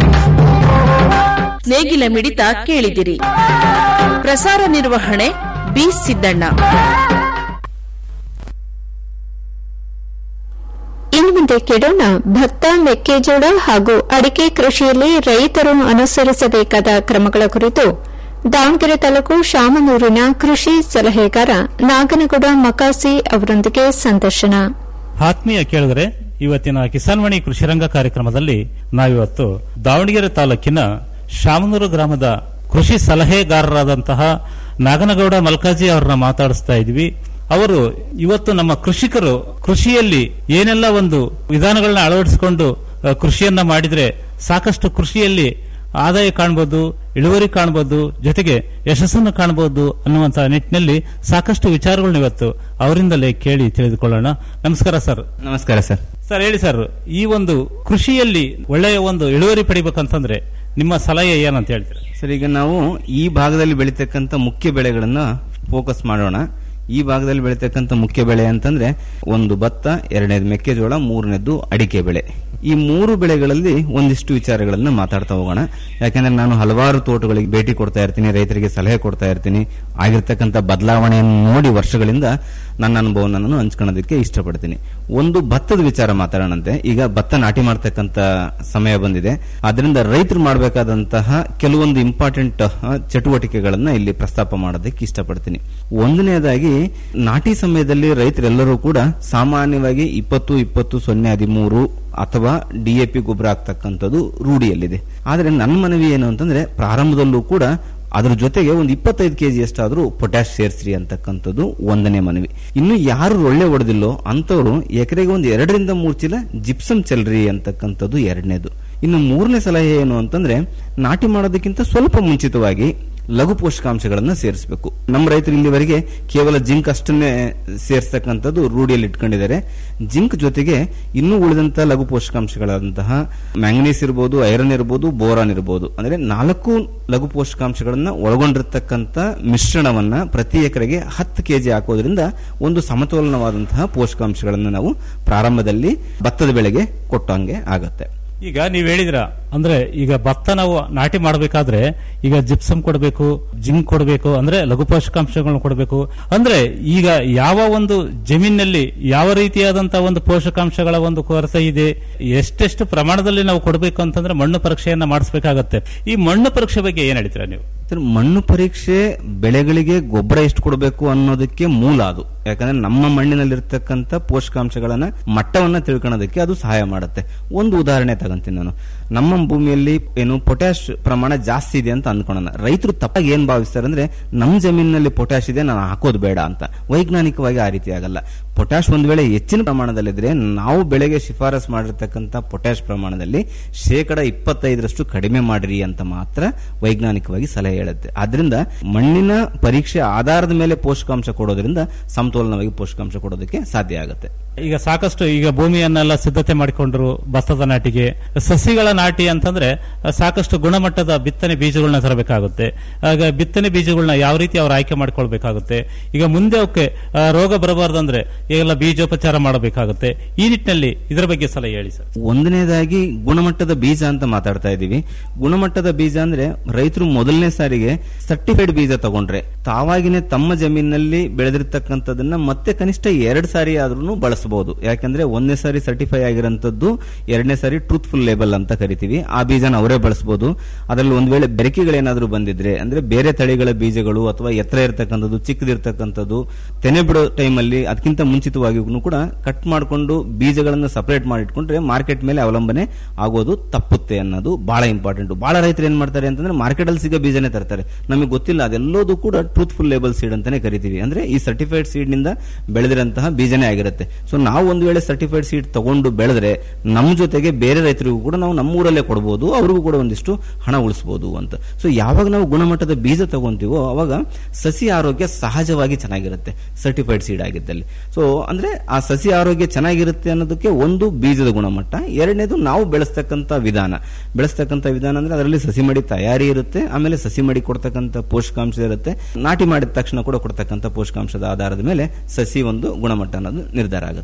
ನೇಗಿಲ ಮಿಡಿತ ಕೇಳಿದಿರಿ ಪ್ರಸಾರ ನಿರ್ವಹಣೆ ಬಿ ಸಿದ್ದಣ್ಣ ಇನ್ನು ಮುಂದೆ ಕೇಳೋಣ ಭತ್ತ ಮೆಕ್ಕೆಜೋಳ ಹಾಗೂ ಅಡಿಕೆ ಕೃಷಿಯಲ್ಲಿ ರೈತರು ಅನುಸರಿಸಬೇಕಾದ ಕ್ರಮಗಳ ಕುರಿತು ದಾವಣಗೆರೆ ತಾಲೂಕು ಶಾಮನೂರಿನ ಕೃಷಿ ಸಲಹೆಗಾರ ನಾಗನಗೌಡ ಮಕಾಸಿ ಅವರೊಂದಿಗೆ ಸಂದರ್ಶನ ಆತ್ಮೀಯ ಕೇಳಿದರೆ ಇವತ್ತಿನ ಕಿಸಾನ್ವಾಣಿ ಕೃಷಿರಂಗ ಕಾರ್ಯಕ್ರಮದಲ್ಲಿ ನಾವಿವತ್ತು ದಾವಣಗೆರೆ ತಾಲೂಕಿನ ಶಾಮನೂರು ಗ್ರಾಮದ ಕೃಷಿ ಸಲಹೆಗಾರರಾದಂತಹ ನಾಗನಗೌಡ ಮಲ್ಕಾಜಿ ಅವರನ್ನ ಮಾತಾಡಿಸ್ತಾ ಇದ್ವಿ ಅವರು ಇವತ್ತು ನಮ್ಮ ಕೃಷಿಕರು ಕೃಷಿಯಲ್ಲಿ ಏನೆಲ್ಲ ಒಂದು ವಿಧಾನಗಳನ್ನ ಅಳವಡಿಸಿಕೊಂಡು ಅ, ಕೃಷಿಯನ್ನ ಮಾಡಿದ್ರೆ ಸಾಕಷ್ಟು ಕೃಷಿಯಲ್ಲಿ ಆದಾಯ ಕಾಣಬಹುದು ಇಳುವರಿ ಕಾಣಬಹುದು ಜೊತೆಗೆ ಯಶಸ್ಸನ್ನು ಕಾಣಬಹುದು ಅನ್ನುವಂತಹ ನಿಟ್ಟಿನಲ್ಲಿ ಸಾಕಷ್ಟು ವಿಚಾರಗಳನ್ನ ಇವತ್ತು ಅವರಿಂದಲೇ ಕೇಳಿ ತಿಳಿದುಕೊಳ್ಳೋಣ ನಮಸ್ಕಾರ ಸರ್ ನಮಸ್ಕಾರ ಸರ್ ಸರ್ ಹೇಳಿ ಸರ್ ಈ ಒಂದು ಕೃಷಿಯಲ್ಲಿ ಒಳ್ಳೆಯ ಒಂದು ಇಳುವರಿ ಪಡಿಬೇಕಂತಂದ್ರೆ ನಿಮ್ಮ ಸಲಹೆ ಏನಂತ ಹೇಳ್ತೀರಾ ಸರ್ ಈಗ ನಾವು ಈ ಭಾಗದಲ್ಲಿ ಬೆಳೀತಕ್ಕಂಥ ಮುಖ್ಯ ಬೆಳೆಗಳನ್ನ ಫೋಕಸ್ ಮಾಡೋಣ ಈ ಭಾಗದಲ್ಲಿ ಬೆಳೀತಕ್ಕಂಥ ಮುಖ್ಯ ಬೆಳೆ ಅಂತಂದ್ರೆ ಒಂದು ಭತ್ತ ಎರಡನೇದು ಮೆಕ್ಕೆಜೋಳ ಮೂರನೇದು ಅಡಿಕೆ ಬೆಳೆ ಈ ಮೂರು ಬೆಳೆಗಳಲ್ಲಿ ಒಂದಿಷ್ಟು ವಿಚಾರಗಳನ್ನ ಮಾತಾಡ್ತಾ ಹೋಗೋಣ ಯಾಕಂದ್ರೆ ನಾನು ಹಲವಾರು ತೋಟಗಳಿಗೆ ಭೇಟಿ ಕೊಡ್ತಾ ಇರ್ತೀನಿ ರೈತರಿಗೆ ಸಲಹೆ ಕೊಡ್ತಾ ಇರ್ತೀನಿ ಆಗಿರ್ತಕ್ಕಂಥ ಬದಲಾವಣೆಯನ್ನು ನೋಡಿ ವರ್ಷಗಳಿಂದ ನನ್ನ ಅನುಭವನ ನಾನು ಹಂಚ್ಕೊಳ್ಳೋದಕ್ಕೆ ಇಷ್ಟಪಡ್ತೀನಿ ಒಂದು ಭತ್ತದ ವಿಚಾರ ಮಾತಾಡೋಣಂತೆ ಈಗ ಭತ್ತ ನಾಟಿ ಮಾಡ್ತಕ್ಕಂಥ ಸಮಯ ಬಂದಿದೆ ಅದರಿಂದ ರೈತರು ಮಾಡಬೇಕಾದಂತಹ ಕೆಲವೊಂದು ಇಂಪಾರ್ಟೆಂಟ್ ಚಟುವಟಿಕೆಗಳನ್ನ ಇಲ್ಲಿ ಪ್ರಸ್ತಾಪ ಮಾಡೋದಕ್ಕೆ ಇಷ್ಟಪಡ್ತೀನಿ ಒಂದನೇದಾಗಿ ನಾಟಿ ಸಮಯದಲ್ಲಿ ರೈತರೆಲ್ಲರೂ ಕೂಡ ಸಾಮಾನ್ಯವಾಗಿ ಇಪ್ಪತ್ತು ಇಪ್ಪತ್ತು ಸೊನ್ನೆ ಹದಿಮೂರು ಅಥವಾ ಡಿಎಪಿ ಗೊಬ್ಬರ ಹಾಕ್ತಕ್ಕಂಥದ್ದು ರೂಢಿಯಲ್ಲಿದೆ ಆದರೆ ನನ್ನ ಮನವಿ ಏನು ಅಂತಂದ್ರೆ ಪ್ರಾರಂಭದಲ್ಲೂ ಕೂಡ ಅದ್ರ ಜೊತೆಗೆ ಒಂದು ಇಪ್ಪತ್ತೈದು ಕೆಜಿ ಅಷ್ಟಾದ್ರೂ ಪೊಟ್ಯಾಶ್ ಸೇರಿಸ್ರಿ ಅಂತಕ್ಕಂಥದ್ದು ಒಂದನೇ ಮನವಿ ಇನ್ನು ಯಾರು ಒಳ್ಳೆ ಹೊಡೆದಿಲ್ಲೋ ಅಂತವರು ಎಕರೆಗೆ ಒಂದು ಎರಡರಿಂದ ಮೂರು ಚೀಲ ಜಿಪ್ಸಮ್ ಚೆಲ್ರಿ ಅಂತಕ್ಕಂಥದ್ದು ಎರಡನೇದು ಇನ್ನು ಮೂರನೇ ಸಲಹೆ ಏನು ಅಂತಂದ್ರೆ ನಾಟಿ ಮಾಡೋದಕ್ಕಿಂತ ಸ್ವಲ್ಪ ಮುಂಚಿತವಾಗಿ ಲಘು ಪೋಷಕಾಂಶಗಳನ್ನ ಸೇರಿಸಬೇಕು ನಮ್ಮ ರೈತರು ಇಲ್ಲಿವರೆಗೆ ಕೇವಲ ಜಿಂಕ್ ಅಷ್ಟನ್ನೇ ಸೇರಿಸ್ತಕ್ಕಂಥದ್ದು ರೂಢಿಯಲ್ಲಿ ಇಟ್ಕೊಂಡಿದ್ದಾರೆ ಜಿಂಕ್ ಜೊತೆಗೆ ಇನ್ನೂ ಉಳಿದಂತಹ ಲಘು ಪೋಷಕಾಂಶಗಳಾದಂತಹ ಮ್ಯಾಂಗನೀಸ್ ಇರ್ಬೋದು ಐರನ್ ಇರ್ಬೋದು ಬೋರಾನ್ ಇರ್ಬೋದು ಅಂದ್ರೆ ನಾಲ್ಕು ಲಘು ಪೋಷಕಾಂಶಗಳನ್ನ ಒಳಗೊಂಡಿರ್ತಕ್ಕಂಥ ಮಿಶ್ರಣವನ್ನ ಪ್ರತಿ ಎಕರೆಗೆ ಹತ್ತು ಕೆಜಿ ಹಾಕೋದ್ರಿಂದ ಒಂದು ಸಮತೋಲನವಾದಂತಹ ಪೋಷಕಾಂಶಗಳನ್ನು ನಾವು ಪ್ರಾರಂಭದಲ್ಲಿ ಭತ್ತದ ಬೆಳೆಗೆ ಕೊಟ್ಟಂಗೆ ಆಗತ್ತೆ ಈಗ ನೀವ್ ಹೇಳಿದ್ರ ಅಂದ್ರೆ ಈಗ ಭತ್ತ ನಾವು ನಾಟಿ ಮಾಡಬೇಕಾದ್ರೆ ಈಗ ಜಿಪ್ಸಮ್ ಕೊಡಬೇಕು ಜಿಂಕ್ ಕೊಡಬೇಕು ಅಂದ್ರೆ ಲಘು ಪೋಷಕಾಂಶಗಳನ್ನು ಕೊಡಬೇಕು ಅಂದ್ರೆ ಈಗ ಯಾವ ಒಂದು ಜಮೀನಿನಲ್ಲಿ ಯಾವ ರೀತಿಯಾದಂತಹ ಒಂದು ಪೋಷಕಾಂಶಗಳ ಒಂದು ಕೊರತೆ ಇದೆ ಎಷ್ಟೆಷ್ಟು ಪ್ರಮಾಣದಲ್ಲಿ ನಾವು ಕೊಡಬೇಕು ಅಂತಂದ್ರೆ ಮಣ್ಣು ಪರೀಕ್ಷೆಯನ್ನ ಮಾಡಿಸಬೇಕಾಗತ್ತೆ ಈ ಮಣ್ಣು ಪರೀಕ್ಷೆ ಬಗ್ಗೆ ಏನ್ ಹೇಳ್ತೀರಾ ನೀವು ಸರ್, ಮಣ್ಣು ಪರೀಕ್ಷೆ ಬೆಳೆಗಳಿಗೆ ಗೊಬ್ಬರ ಎಷ್ಟು ಕೊಡಬೇಕು ಅನ್ನೋದಕ್ಕೆ ಮೂಲ ಅದು ಯಾಕಂದ್ರೆ ನಮ್ಮ ಮಣ್ಣಿನಲ್ಲಿರ್ತಕ್ಕಂಥ ಪೋಷಕಾಂಶಗಳನ್ನ ಮಟ್ಟವನ್ನ ತಿಳ್ಕೊಳ್ಳೋದಕ್ಕೆ ಅದು ಸಹಾಯ ಮಾಡುತ್ತೆ ಒಂದು ಉದಾಹರಣೆ ತಗೊಂತೀನಿ ನಾನು ನಮ್ಮ ಭೂಮಿಯಲ್ಲಿ ಏನು ಪೊಟ್ಯಾಶ್ ಪ್ರಮಾಣ ಜಾಸ್ತಿ ಇದೆ ಅಂತ ಅನ್ಕೊಳ್ಳೋಣ ರೈತರು ತಪ್ಪಾಗಿ ಏನ್ ಭಾವಿಸ್ತಾರೆ ಅಂದ್ರೆ ನಮ್ಮ ಜಮೀನಿನಲ್ಲಿ ಪೊಟ್ಯಾಶ್ ಇದೆ ನಾನು ಹಾಕೋದು ಬೇಡ ಅಂತ ವೈಜ್ಞಾನಿಕವಾಗಿ ಆ ರೀತಿ ಆಗಲ್ಲ ಪೊಟ್ಯಾಶ್ ಒಂದ್ ವೇಳೆ ಹೆಚ್ಚಿನ ಪ್ರಮಾಣದಲ್ಲಿದ್ರೆ ನಾವು ಬೆಳೆಗೆ ಶಿಫಾರಸ್ ಮಾಡಿರ್ತಕ್ಕಂಥ ಪೊಟ್ಯಾಶ್ ಪ್ರಮಾಣದಲ್ಲಿ ಶೇಕಡ ಇಪ್ಪತ್ತೈದರಷ್ಟು ಕಡಿಮೆ ಮಾಡಿರಿ ಅಂತ ಮಾತ್ರ ವೈಜ್ಞಾನಿಕವಾಗಿ ಸಲಹೆ ಹೇಳುತ್ತೆ ಆದ್ರಿಂದ ಮಣ್ಣಿನ ಪರೀಕ್ಷೆ ಆಧಾರದ ಮೇಲೆ ಪೋಷಕಾಂಶ ಕೊಡೋದ್ರಿಂದ ಸಮತೋಲನವಾಗಿ ಪೋಷಕಾಂಶ ಕೊಡೋದಕ್ಕೆ ಸಾಧ್ಯ ಆಗುತ್ತೆ ಈಗ ಸಾಕಷ್ಟು ಈಗ ಭೂಮಿಯನ್ನೆಲ್ಲ ಸಿದ್ಧತೆ ಮಾಡಿಕೊಂಡ್ರು ಭತ್ತದ ನಾಟಿಗೆ ಸಸಿಗಳ ನಾಟಿ ಅಂತಂದ್ರೆ ಅಹ್, ಸಾಕಷ್ಟು ಗುಣಮಟ್ಟದ ಬಿತ್ತನೆ ಬೀಜಗಳನ್ನ ತರಬೇಕಾಗುತ್ತೆ ಆಗ ಬಿತ್ತನೆ ಬೀಜಗಳನ್ನ ಯಾವ ರೀತಿ ಅವ್ರು ಆಯ್ಕೆ ಮಾಡ್ಕೊಳ್ಬೇಕಾಗುತ್ತೆ ಈಗ ಮುಂದೆ ಅವಕ್ಕೆ ಅಹ್, ರೋಗ ಬರಬಾರ್ದಂದ್ರೆ ಈಗೆಲ್ಲ ಬೀಜೋಪಚಾರ ಮಾಡಬೇಕಾಗುತ್ತೆ ಈ ನಿಟ್ಟಿನಲ್ಲಿ ಇದರ ಬಗ್ಗೆ ಸಲಹೆ ಹೇಳಿ ಸರ್ ಒಂದನೇದಾಗಿ ಗುಣಮಟ್ಟದ ಬೀಜ ಅಂತ ಮಾತಾಡ್ತಾ ಇದ್ದೀವಿ ಗುಣಮಟ್ಟದ ಬೀಜ ಅಂದ್ರೆ ರೈತರು ಮೊದಲನೇ ಸಾರಿಗೆ ಸರ್ಟಿಫೈಡ್ ಬೀಜ ತಗೊಂಡ್ರೆ ತಾವಾಗಿನೇ ತಮ್ಮ ಜಮೀನಿನಲ್ಲಿ ಬೆಳೆದಿರ್ತಕ್ಕಂಥದನ್ನ ಮತ್ತೆ ಕನಿಷ್ಠ ಎರಡ್ ಸಾರಿ ಆದ್ರೂ ಬಳಸಬಹುದು ಯಾಕಂದ್ರೆ ಒಂದನೇ ಸಾರಿ ಸರ್ಟಿಫೈ ಆಗಿರೋಂಥದ್ದು ಎರಡನೇ ಸಾರಿ ಟ್ರೂತ್ಫುಲ್ ಲೇಬಲ್ ಅಂತ ಕರಿತೀವಿ ಆ ಬೀಜನ ಅವರೇ ಬಳಸಬಹುದು ಅದರಲ್ಲಿ ಒಂದ್ ವೇಳೆ ಬೆರಕೆಗಳೇನಾದ್ರೂ ಬಂದಿದ್ರೆ ಅಂದ್ರೆ ಬೇರೆ ತಳಿಗಳ ಬೀಜಗಳು ಅಥವಾ ಎತ್ತರ ಇರತಕ್ಕಂಥದ್ದು ಚಿಕ್ಕದಿರ್ತಕ್ಕಂಥದ್ದು ತೆನೆ ಬಿಡೋ ಟೈಮಲ್ಲಿ ಅದಕ್ಕಿಂತ ಮುಂಚಿತವಾಗಿ ಕೂಡ ಕಟ್ ಮಾಡಿಕೊಂಡು ಬೀಜಗಳನ್ನ ಸಪರೇಟ್ ಮಾಡಿ ಇಟ್ಕೊಂಡ್ರೆ ಮಾರ್ಕೆಟ್ ಮೇಲೆ ಅವಲಂಬನೆ ಆಗೋದು ತಪ್ಪುತ್ತೆ ಅನ್ನೋದು ಬಹಳ ಇಂಪಾರ್ಟೆಂಟ್ ಬಹಳ ರೈತರು ಏನ್ ಮಾಡ್ತಾರೆ ಅಂತಂದ್ರೆ ಮಾರ್ಕೆಟ್ ಅಲ್ಲಿ ಸಿಗೋ ಬೀಜನೇ ತರ್ತಾರೆ ನಮಗೆ ಗೊತ್ತಿಲ್ಲ ಅದೆಲ್ಲೋದು ಕೂಡ ಟ್ರೂತ್ಫುಲ್ ಲೇಬಲ್ ಸೀಡ್ ಅಂತಾನೆ ಕರಿತೀವಿ ಅಂದ್ರೆ ಈ ಸರ್ಟಿಫೈಡ್ ಸೀಡ್ ನಿಂದ ಬೆಳೆದಿರಂತಹ ಬೀಜನೇ ಆಗಿರುತ್ತೆ ಸೊ ನಾವು ಒಂದು ವೇಳೆ ಸರ್ಟಿಫೈಡ್ ಸೀಡ್ ತಗೊಂಡು ಬೆಳೆದ್ರೆ ನಮ್ಮ ಜೊತೆಗೆ ಬೇರೆ ರೈತರಿಗೂ ಕೂಡ ನಾವು ನಮ್ಮ ಊರಲ್ಲೇ ಕೊಡಬಹುದು ಅವ್ರಿಗೂ ಕೂಡ ಒಂದಿಷ್ಟು ಹಣ ಉಳಿಸಬಹುದು ಅಂತ ಸೊ ಯಾವಾಗ ನಾವು ಗುಣಮಟ್ಟದ ಬೀಜ ತಗೊಂತೀವೋ ಅವಾಗ ಸಸಿ ಆರೋಗ್ಯ ಸಹಜವಾಗಿ ಚೆನ್ನಾಗಿರುತ್ತೆ ಸರ್ಟಿಫೈಡ್ ಸೀಡ್ ಆಗಿದ್ದಲ್ಲಿ ಸೊ ಅಂದ್ರೆ ಆ ಸಸಿ ಆರೋಗ್ಯ ಚೆನ್ನಾಗಿರುತ್ತೆ ಅನ್ನೋದಕ್ಕೆ ಒಂದು ಬೀಜದ ಗುಣಮಟ್ಟ ಎರಡನೇದು ನಾವು ಬೆಳೆಸ್ತಕ್ಕಂಥ ವಿಧಾನ ಬೆಳೆಸ್ತಕ್ಕಂಥ ವಿಧಾನ ಅಂದ್ರೆ ಅದರಲ್ಲಿ ಸಸಿ ಮಡಿ ತಯಾರಿ ಇರುತ್ತೆ ಆಮೇಲೆ ಸಸಿ ಮಡಿ ಕೊಡ್ತಕ್ಕಂಥ ಪೋಷಕಾಂಶ ಇರುತ್ತೆ ನಾಟಿ ಮಾಡಿದ ತಕ್ಷಣ ಕೂಡ ಕೊಡ್ತಕ್ಕಂಥ ಪೋಷಕಾಂಶದ ಆಧಾರದ ಮೇಲೆ ಸಸಿ ಒಂದು ಗುಣಮಟ್ಟ ಅನ್ನೋದು ನಿರ್ಧಾರ ಆಗುತ್ತೆ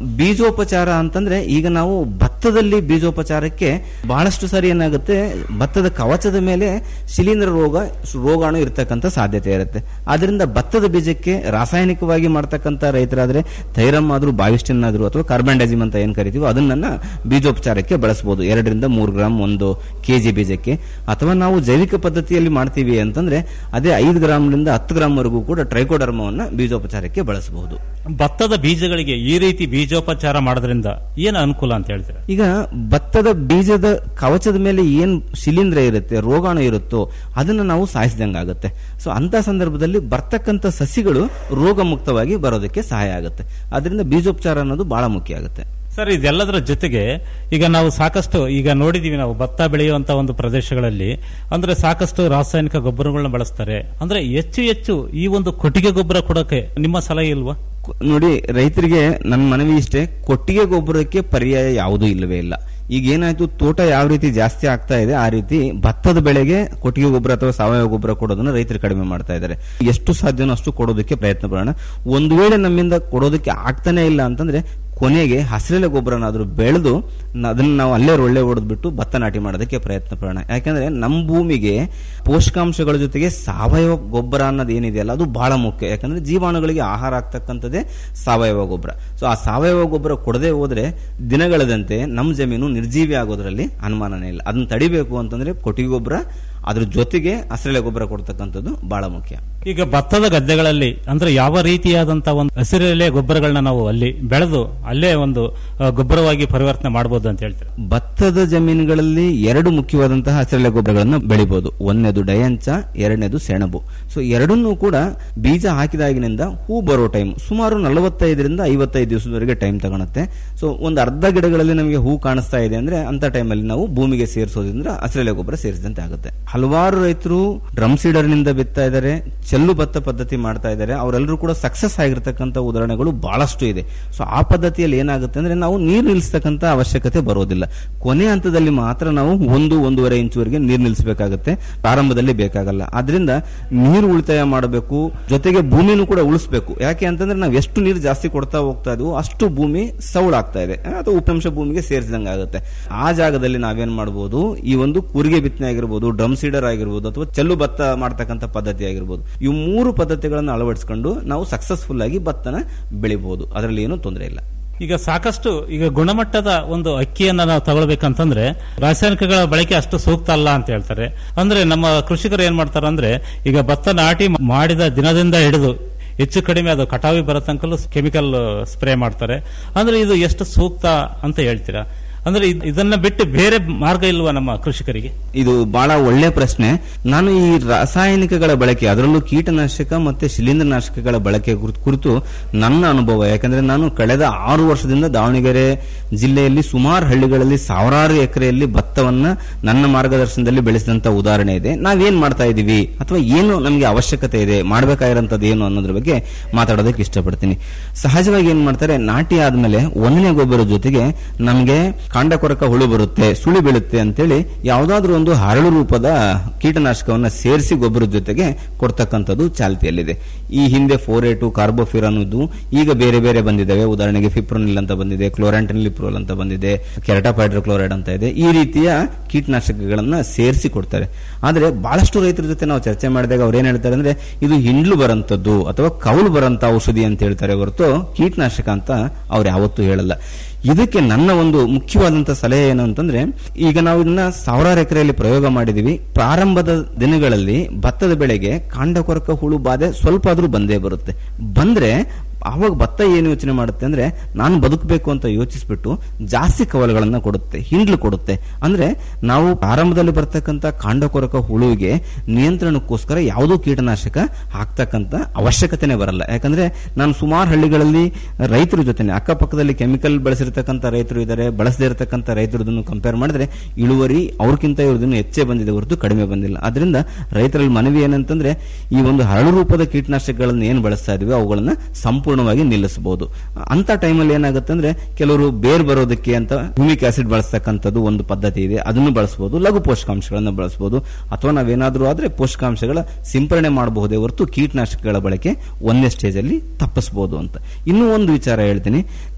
ಬೀಜೋಪಚಾರ ಅಂತಂದ್ರೆ ಈಗ ನಾವು ಭತ್ತದಲ್ಲಿ ಬೀಜೋಪಚಾರಕ್ಕೆ ಬಹಳಷ್ಟು ಸಾರಿ ಏನಾಗುತ್ತೆ ಭತ್ತದ ಕವಚದ ಮೇಲೆ ಶಿಲೀಂಧ್ರ ರೋಗ ರೋಗಾಣು ಇರತಕ್ಕಂತ ಸಾಧ್ಯತೆ ಇರುತ್ತೆ ಆದ್ರಿಂದ ಭತ್ತದ ಬೀಜಕ್ಕೆ ರಾಸಾಯನಿಕವಾಗಿ ಮಾಡ್ತಕ್ಕಂತ ರೈತರಾದ್ರೆ ಥೈರಮ್ ಆದ್ರೂ ಬಾವಿಸ್ಟಿನ್ ಆದ್ರೂ ಅಥವಾ ಕಾರ್ಬನ್ಡಾಜಿಮ್ ಅಂತ ಏನ್ ಕರಿತೀವೋ ಅದನ್ನ ಬೀಜೋಪಚಾರಕ್ಕೆ ಬಳಸಬಹುದು ಎರಡರಿಂದ ಮೂರು ಗ್ರಾಮ್ ಒಂದು ಕೆಜಿ ಬೀಜಕ್ಕೆ ಅಥವಾ ನಾವು ಜೈವಿಕ ಪದ್ಧತಿಯಲ್ಲಿ ಮಾಡ್ತೀವಿ ಅಂತಂದ್ರೆ ಅದೇ ಐದು ಗ್ರಾಮ್ನಿಂದ ಹತ್ತು ಗ್ರಾಮ್ ವರೆಗೂ ಕೂಡ ಟ್ರೈಕೋಡರ್ಮವನ್ನ ಬೀಜೋಪಚಾರಕ್ಕೆ ಬಳಸಬಹುದು ಭತ್ತದ ಬೀಜಗಳಿಗೆ ಈ ರೀತಿ ಬೀಜೋಪಚಾರ ಮಾಡೋದ್ರಿಂದ ಏನು ಅನುಕೂಲ ಅಂತ ಹೇಳ್ತೀರಾ ಈಗ ಭತ್ತದ ಬೀಜದ ಕವಚದ ಮೇಲೆ ಏನ್ ಶಿಲೀಂಧ್ರ ಇರುತ್ತೆ ರೋಗಾಣು ಇರುತ್ತೋ ಅದನ್ನ ನಾವು ಸಾಯಿಸಿದಂಗಾಗುತ್ತೆ ಸೊ ಅಂತ ಸಂದರ್ಭದಲ್ಲಿ ಬರ್ತಕ್ಕಂಥ ಸಸಿಗಳು ರೋಗ ಮುಕ್ತವಾಗಿ ಬರೋದಕ್ಕೆ ಸಹಾಯ ಆಗುತ್ತೆ ಅದರಿಂದ ಬೀಜೋಪಚಾರ ಅನ್ನೋದು ಬಹಳ ಮುಖ್ಯ ಆಗುತ್ತೆ ಸರ್ ಇದೆಲ್ಲದರ ಜೊತೆಗೆ ಈಗ ನಾವು ಸಾಕಷ್ಟು ಈಗ ನೋಡಿದೀವಿ ನಾವು ಭತ್ತ ಬೆಳೆಯುವಂತ ಒಂದು ಪ್ರದೇಶಗಳಲ್ಲಿ ಅಂದ್ರೆ ಸಾಕಷ್ಟು ರಾಸಾಯನಿಕ ಗೊಬ್ಬರಗಳನ್ನ ಬಳಸ್ತಾರೆ ಅಂದ್ರೆ ಹೆಚ್ಚು ಹೆಚ್ಚು ಈ ಒಂದು ಕೊಟ್ಟಿಗೆ ಗೊಬ್ಬರ ಕೊಡೋಕೆ ನಿಮ್ಮ ಸಲಹೆ ಇಲ್ವಾ ಕೊ- ನೋಡಿ ರೈತರಿಗೆ ನನ್ನ ಮನವಿ ಇಷ್ಟೇ ಕೊಟ್ಟಿಗೆ ಗೊಬ್ಬರಕ್ಕೆ ಪರ್ಯಾಯ ಯಾವುದೂ ಇಲ್ಲವೇ ಇಲ್ಲ ಈಗ ಏನಾಯ್ತು ತೋಟ ಯಾವ ರೀತಿ ಜಾಸ್ತಿ ಆಗ್ತಾ ಇದೆ ಆ ರೀತಿ ಭತ್ತದ ಬೆಳೆಗೆ ಕೊಟ್ಟಿಗೆ ಗೊಬ್ಬರ ಅಥವಾ ಸಾವಯವ ಗೊಬ್ಬರ ಕೊಡೋದನ್ನ ರೈತರು ಕಡಿಮೆ ಮಾಡ್ತಾ ಇದ್ದಾರೆ ಎಷ್ಟು ಸಾಧ್ಯನೋ ಅಷ್ಟು ಕೊಡೋದಕ್ಕೆ ಪ್ರಯತ್ನ ಪಡೋಣ ಒಂದು ವೇಳೆ ನಮ್ಮಿಂದ ಕೊಡೋದಕ್ಕೆ ಆಗ್ತಾನೆ ಇಲ್ಲ ಅಂತಂದ್ರೆ ಕೊನೆಗೆ ಹಸಿರೆಲೆ ಗೊಬ್ಬರನಾದ್ರೂ ಬೆಳೆದು ನ- ಅದನ್ನ ನಾವು ಅಲ್ಲೇ ಒಳ್ಳೆ ಹೊಡೆದ್ಬಿಟ್ಟು ಭತ್ತ ನಾಟಿ ಮಾಡೋದಕ್ಕೆ ಪ್ರಯತ್ನ ಪಡೋಣ ಯಾಕಂದ್ರೆ ನಮ್ಮ ಭೂಮಿಗೆ ಪೋಷಕಾಂಶಗಳ ಜೊತೆಗೆ ಸಾವಯವ ಗೊಬ್ಬರ ಅನ್ನೋದು ಏನಿದೆಯಲ್ಲ ಅದು ಬಹಳ ಮುಖ್ಯ ಯಾಕಂದ್ರೆ ಜೀವಾಣುಗಳಿಗೆ ಆಹಾರ ಆಗ್ತಕ್ಕಂಥದ್ದೇ ಸಾವಯವ ಗೊಬ್ಬರ ಸೊ ಆ ಸಾವಯವ ಗೊಬ್ಬರ ಕೊಡದೆ ಹೋದ್ರೆ ದಿನಗಳದಂತೆ ನಮ್ಮ ಜಮೀನು ನಿರ್ಜೀವಿ ಆಗೋದ್ರಲ್ಲಿ ಅನುಮಾನನೇ ಇಲ್ಲ ಅದನ್ನ ತಡಿಬೇಕು ಅಂತಂದ್ರೆ ಕೊಟ್ಟಿಗೆ ಗೊಬ್ಬರ ಅದ್ರ ಜೊತೆಗೆ ಹಸಿರೆಲೆ ಗೊಬ್ಬರ ಕೊಡ್ತಕ್ಕಂಥದ್ದು ಬಹಳ ಮುಖ್ಯ ಈಗ ಭತ್ತದ ಗದ್ದೆಗಳಲ್ಲಿ ಅಂದ್ರೆ ಯಾವ ರೀತಿಯಾದಂತ ಒಂದು ಹಸಿರೆಲೆ ಗೊಬ್ಬರಗಳನ್ನ ನಾವು ಅಲ್ಲಿ ಬೆಳೆದು ಅಲ್ಲೇ ಒಂದು ಆ, ಗೊಬ್ಬರವಾಗಿ ಪರಿವರ್ತನೆ ಮಾಡಬಹುದು ಅಂತ ಹೇಳ್ತೀರಾ ಭತ್ತದ ಜಮೀನುಗಳಲ್ಲಿ ಎರಡು ಮುಖ್ಯವಾದಂತಹ ಹಸಿರೆಲೆ ಗೊಬ್ಬರಗಳನ್ನು ಬೆಳಿಬಹುದು ಒಂದನೇದು ಡಯಂಚ ಎರಡನೇದು ಸೆಣಬು ಸೊ ಎರಡನ್ನೂ ಕೂಡ ಬೀಜ ಹಾಕಿದಾಗಿನಿಂದ ಹೂ ಬರೋ ಟೈಮ್ ಸುಮಾರು ನಲವತ್ತೈದರಿಂದ ಐವತ್ತೈದು ದಿವಸದವರೆಗೆ ಟೈಮ್ ತಗೊಳುತ್ತೆ ಸೊ ಒಂದು ಅರ್ಧ ಗಿಡಗಳಲ್ಲಿ ನಮಗೆ ಹೂ ಕಾಣಿಸ್ತಾ ಇದೆ ಅಂದ್ರೆ ಅಂತ ಟೈಮಲ್ಲಿ ನಾವು ಭೂಮಿಗೆ ಸೇರಿಸೋದ್ರಿಂದ ಹಸಿರೆಲೆ ಗೊಬ್ಬರ ಸೇರಿಸಿದಂತೆ ಆಗುತ್ತೆ ಹಲವಾರು ರೈತರು ಡ್ರಮ್ ಸೀಡರ್ ನಿಂದ ಬಿತ್ತಾ ಇದ್ದಾರೆ ಚೆಲ್ಲು ಭತ್ತ ಪದ್ಧತಿ ಮಾಡ್ತಾ ಇದ್ದಾರೆ ಅವರೆಲ್ಲರೂ ಕೂಡ ಸಕ್ಸಸ್ ಆಗಿರ್ತಕ್ಕಂಥ ಉದಾಹರಣೆಗಳು ಬಹಳಷ್ಟು ಇದೆ ಸೊ ಆ ಪದ್ಧತಿಯಲ್ಲಿ ಏನಾಗುತ್ತೆ ಅಂದ್ರೆ ನಾವು ನೀರು ನಿಲ್ಲಿಸ್ತಕ್ಕಂಥ ಅವಶ್ಯಕತೆ ಬರೋದಿಲ್ಲ ಕೊನೆ ಹಂತದಲ್ಲಿ ಮಾತ್ರ ನಾವು ಒಂದು ಒಂದೂವರೆ ಇಂಚುವರೆಗೆ ನೀರು ನಿಲ್ಲಿಸಬೇಕಾಗುತ್ತೆ ಪ್ರಾರಂಭದಲ್ಲಿ ಬೇಕಾಗಲ್ಲ ಆದ್ರಿಂದ ನೀರು ಉಳಿತಾಯ ಮಾಡಬೇಕು ಜೊತೆಗೆ ಭೂಮಿನೂ ಕೂಡ ಉಳಿಸಬೇಕು ಯಾಕೆ ಅಂತಂದ್ರೆ ನಾವು ಎಷ್ಟು ನೀರು ಜಾಸ್ತಿ ಕೊಡ್ತಾ ಹೋಗ್ತಾ ಇದೀವೋ ಅಷ್ಟು ಭೂಮಿ ಸೌಳಾಗ್ತಾ ಇದೆ ಅಥವಾ ಉಪಂಶ ಭೂಮಿಗೆ ಸೇರಿಸಿದಂಗೆ ಆಗುತ್ತೆ ಆ ಜಾಗದಲ್ಲಿ ನಾವೇನ್ ಮಾಡಬಹುದು ಈ ಒಂದು ಕೂರಿಗೆ ಬಿತ್ತನೆ ಆಗಿರ್ಬೋದು ಡ್ರಮ್ ಸೀಡರ್ ಆಗಿರ್ಬೋದು ಅಥವಾ ಚೆಲ್ಲು ಭತ್ತ ಮಾಡ್ತಕ್ಕಂಥ ಪದ್ಧತಿ ಆಗಿರ್ಬೋದು ಇವು ಮೂರು ಪದ್ಧತಿಗಳನ್ನು ಅಳವಡಿಸಿಕೊಂಡು ನಾವು ಸಕ್ಸಸ್ಫುಲ್ ಆಗಿ ಭತ್ತನ ಬೆಳಿಬಹುದು ಅದರಲ್ಲಿ ಏನೂ ತೊಂದರೆ ಇಲ್ಲ ಈಗ ಸಾಕಷ್ಟು ಈಗ ಗುಣಮಟ್ಟದ ಒಂದು ಅಕ್ಕಿಯನ್ನ ನಾವು ತಗೊಳ್ಬೇಕಂತಂದ್ರೆ ರಾಸಾಯನಿಕಗಳ ಬಳಕೆ ಅಷ್ಟು ಸೂಕ್ತ ಅಲ್ಲ ಅಂತ ಹೇಳ್ತಾರೆ ಅಂದ್ರೆ ನಮ್ಮ ಕೃಷಿಕರು ಏನ್ ಮಾಡ್ತಾರೆ ಅಂದ್ರೆ ಈಗ ಭತ್ತ ನಾಟಿ ಮಾಡಿದ ದಿನದಿಂದ ಹಿಡಿದು ಹೆಚ್ಚು ಕಡಿಮೆ ಅದು ಕಟಾವಿ ಬರೋ ತನಕಲ್ಲೂ ಕೆಮಿಕಲ್ ಸ್ಪ್ರೇ ಮಾಡ್ತಾರೆ ಅಂದ್ರೆ ಇದು ಎಷ್ಟು ಸೂಕ್ತ ಅಂತ ಹೇಳ್ತೀರಾ ಅಂದ್ರೆ ಇದ್- ಇದನ್ನ ಬಿಟ್ಟು ಬೇರೆ ಮಾರ್ಗ ಇಲ್ವಾ ನಮ್ಮ ಕೃಷಿಕರಿಗೆ ಇದು ಬಹಳ ಒಳ್ಳೆ ಪ್ರಶ್ನೆ ನಾನು ಈ ರಾಸಾಯನಿಕಗಳ ಬಳಕೆ ಅದರಲ್ಲೂ ಕೀಟನಾಶಕ ಮತ್ತೆ ಶಿಲೀಂಧ್ರನಾಶಕಗಳ ಬಳಕೆ ಕುರಿತು- ಕುರಿತು ನನ್ನ ಅನುಭವ ಯಾಕಂದ್ರೆ ನಾನು ಕಳೆದ ಆರು ವರ್ಷದಿಂದ ದಾವಣಗೆರೆ ಜಿಲ್ಲೆಯಲ್ಲಿ ಸುಮಾರು ಹಳ್ಳಿಗಳಲ್ಲಿ ಸಾವಿರಾರು ಎಕರೆಯಲ್ಲಿ ಭತ್ತವನ್ನ ನನ್ನ ಮಾರ್ಗದರ್ಶನದಲ್ಲಿ ಬೆಳೆಸಿದಂತ ಉದಾಹರಣೆ ಇದೆ ನಾವೇನ್ ಮಾಡ್ತಾ ಇದೀವಿ ಅಥವಾ ಏನು ನಮಗೆ ಅವಶ್ಯಕತೆ ಇದೆ ಮಾಡಬೇಕಾಗಿರೋಂಥದ್ದು ಏನು ಅನ್ನೋದ್ರ ಬಗ್ಗೆ ಮಾತಾಡೋದಕ್ಕೆ ಇಷ್ಟಪಡ್ತೀನಿ ಸಹಜವಾಗಿ ಏನ್ ಮಾಡ್ತಾರೆ ನಾಟಿ ಆದ್ಮೇಲೆ ಒಂದನೇ ಗೊಬ್ಬರ ಜೊತೆಗೆ ನಮಗೆ ಕಾಂಡ ಕೊರಕ ಹುಳು ಬರುತ್ತೆ ಸುಳಿ ಬೀಳುತ್ತೆ ಅಂತೇಳಿ ಯಾವ್ದಾದ್ರೂ ಒಂದು ಹರಳು ರೂಪದ ಕೀಟನಾಶಕವನ್ನ ಸೇರಿಸಿ ಗೊಬ್ಬರದ ಜೊತೆಗೆ ಕೊಡ್ತಕ್ಕಂಥದ್ದು ಚಾಲ್ತಿಯಲ್ಲಿದೆ ಈ ಹಿಂದೆ ಫೋರೇಟು ಕಾರ್ಬೋಫಿರ್ ಅನ್ನೋದು ಈಗ ಬೇರೆ ಬೇರೆ ಬಂದಿದ್ದಾವೆ ಉದಾಹರಣೆಗೆ ಫಿಪ್ರೋನಿಲ್ ಅಂತ ಬಂದಿದೆ ಕ್ಲೋರಾಂಟಿನಿಲಿಪ್ರೋಲ್ ಅಂತ ಬಂದಿದೆ ಕೆರಟಾಪೈಡ್ರೋಕ್ಲೋರೈಡ್ ಅಂತ ಇದೆ ಈ ರೀತಿಯ ಕೀಟನಾಶಕಗಳನ್ನ ಸೇರಿಸಿ ಕೊಡ್ತಾರೆ ಆದ್ರೆ ಬಹಳಷ್ಟು ರೈತರ ಜೊತೆ ನಾವು ಚರ್ಚೆ ಮಾಡಿದಾಗ ಅವ್ರು ಏನ್ ಹೇಳ್ತಾರೆ ಅಂದ್ರೆ ಇದು ಹಿಂಡ್ಲು ಬರಂತದ್ದು ಅಥವಾ ಕೌಲು ಬರಂತ ಔಷಧಿ ಅಂತ ಹೇಳ್ತಾರೆ ಹೊರತು ಕೀಟನಾಶಕ ಅಂತ ಅವ್ರು ಯಾವತ್ತೂ ಹೇಳಲ್ಲ ಇದಕ್ಕೆ ನನ್ನ ಒಂದು ಮುಖ್ಯವಾದಂತ ಸಲಹೆ ಏನು ಅಂತಂದ್ರೆ ಈಗ ನಾವು ಇದನ್ನ ಸಾವಿರಾರು ಎಕರೆಯಲ್ಲಿ ಪ್ರಯೋಗ ಮಾಡಿದೀವಿ ಪ್ರಾರಂಭದ ದಿನಗಳಲ್ಲಿ ಭತ್ತದ ಬೆಳೆಗೆ ಕಾಂಡ ಕೊರಕ ಹುಳು ಬಾಧೆ ಸ್ವಲ್ಪ ಆದ್ರೂ ಬಂದೇ ಬರುತ್ತೆ ಬಂದ್ರೆ ಅವಾಗ ಭತ್ತ ಏನು ಯೋಚನೆ ಮಾಡುತ್ತೆ ಅಂದ್ರೆ ನಾನು ಬದುಕಬೇಕು ಅಂತ ಯೋಚಿಸ್ಬಿಟ್ಟು ಜಾಸ್ತಿ ಕವಲುಗಳನ್ನ ಕೊಡುತ್ತೆ ಹಿಂಡ್ಲು ಕೊಡುತ್ತೆ ಅಂದ್ರೆ ನಾವು ಪ್ರಾರಂಭದಲ್ಲಿ ಬರ್ತಕ್ಕಂಥ ಕಾಂಡ ಕೊರಕ ಹುಳುವಿಗೆ ನಿಯಂತ್ರಣಕ್ಕೋಸ್ಕರ ಯಾವುದೋ ಕೀಟನಾಶಕ ಹಾಕ್ತಕ್ಕಂಥ ಅವಶ್ಯಕತೆನೆ ಬರಲ್ಲ ಯಾಕಂದ್ರೆ ನಾನು ಸುಮಾರು ಹಳ್ಳಿಗಳಲ್ಲಿ ರೈತರ ಜೊತೆನೆ ಅಕ್ಕಪಕ್ಕದಲ್ಲಿ ಕೆಮಿಕಲ್ ಬಳಸಿರ್ತಕ್ಕಂಥ ರೈತರು ಇದ್ದಾರೆ ಬಳಸದೇ ಇರತಕ್ಕಂಥ ರೈತರದನ್ನು ಕಂಪೇರ್ ಮಾಡಿದ್ರೆ ಇಳುವರಿ ಅವ್ರಕ್ಕಿಂತ ಇವ್ರದನ್ನು ಹೆಚ್ಚೇ ಬಂದಿದೆ ಹೊರತು ಕಡಿಮೆ ಬಂದಿಲ್ಲ ಅದರಿಂದ ರೈತರಲ್ಲಿ ಮನವಿ ಏನಂತಂದ್ರೆ ಈ ಒಂದು ಹರಳು ರೂಪದ ಕೀಟನಾಶಕಗಳನ್ನ ಏನು ಬಳಸ್ತಾ ಇದೀವಿ ಅವುಗಳನ್ನ ಸಂಪೂರ್ಣವಾಗಿ ನಿಲ್ಲಿಸಬಹುದು ಅಂತ ಟೈಮಲ್ಲಿ ಏನಾಗುತ್ತೆ ಅಂದ್ರೆ ಕೆಲವರು ಬೇರ್ ಬರೋದಕ್ಕೆ ಅಂತ ಹ್ಯೂಮಿಕ್ ಆಸಿಡ್ ಬಳಸ್ತಕ್ಕಂಥದ್ದು ಒಂದು ಪದ್ಧತಿ ಇದೆ ಅದನ್ನು ಬಳಸಬಹುದು ಲಘು ಪೋಷಕಾಂಶಗಳನ್ನ ಬಳಸಬಹುದು ಅಥವಾ ನಾವೇನಾದ್ರೂ ಆದ್ರೆ ಪೋಷಕಾಂಶಗಳ ಸಿಂಪರಣೆ ಮಾಡಬಹುದೇ ಹೊರತು ಕೀಟನಾಶಕಗಳ ಬಳಕೆ ಒಂದೇ ಸ್ಟೇಜ್ ಅಲ್ಲಿ ತಪ್ಪಿಸಬಹುದು ಅಂತ ಇನ್ನೂ ಒಂದು ವಿಚಾರ ಹೇಳ್ತೀನಿ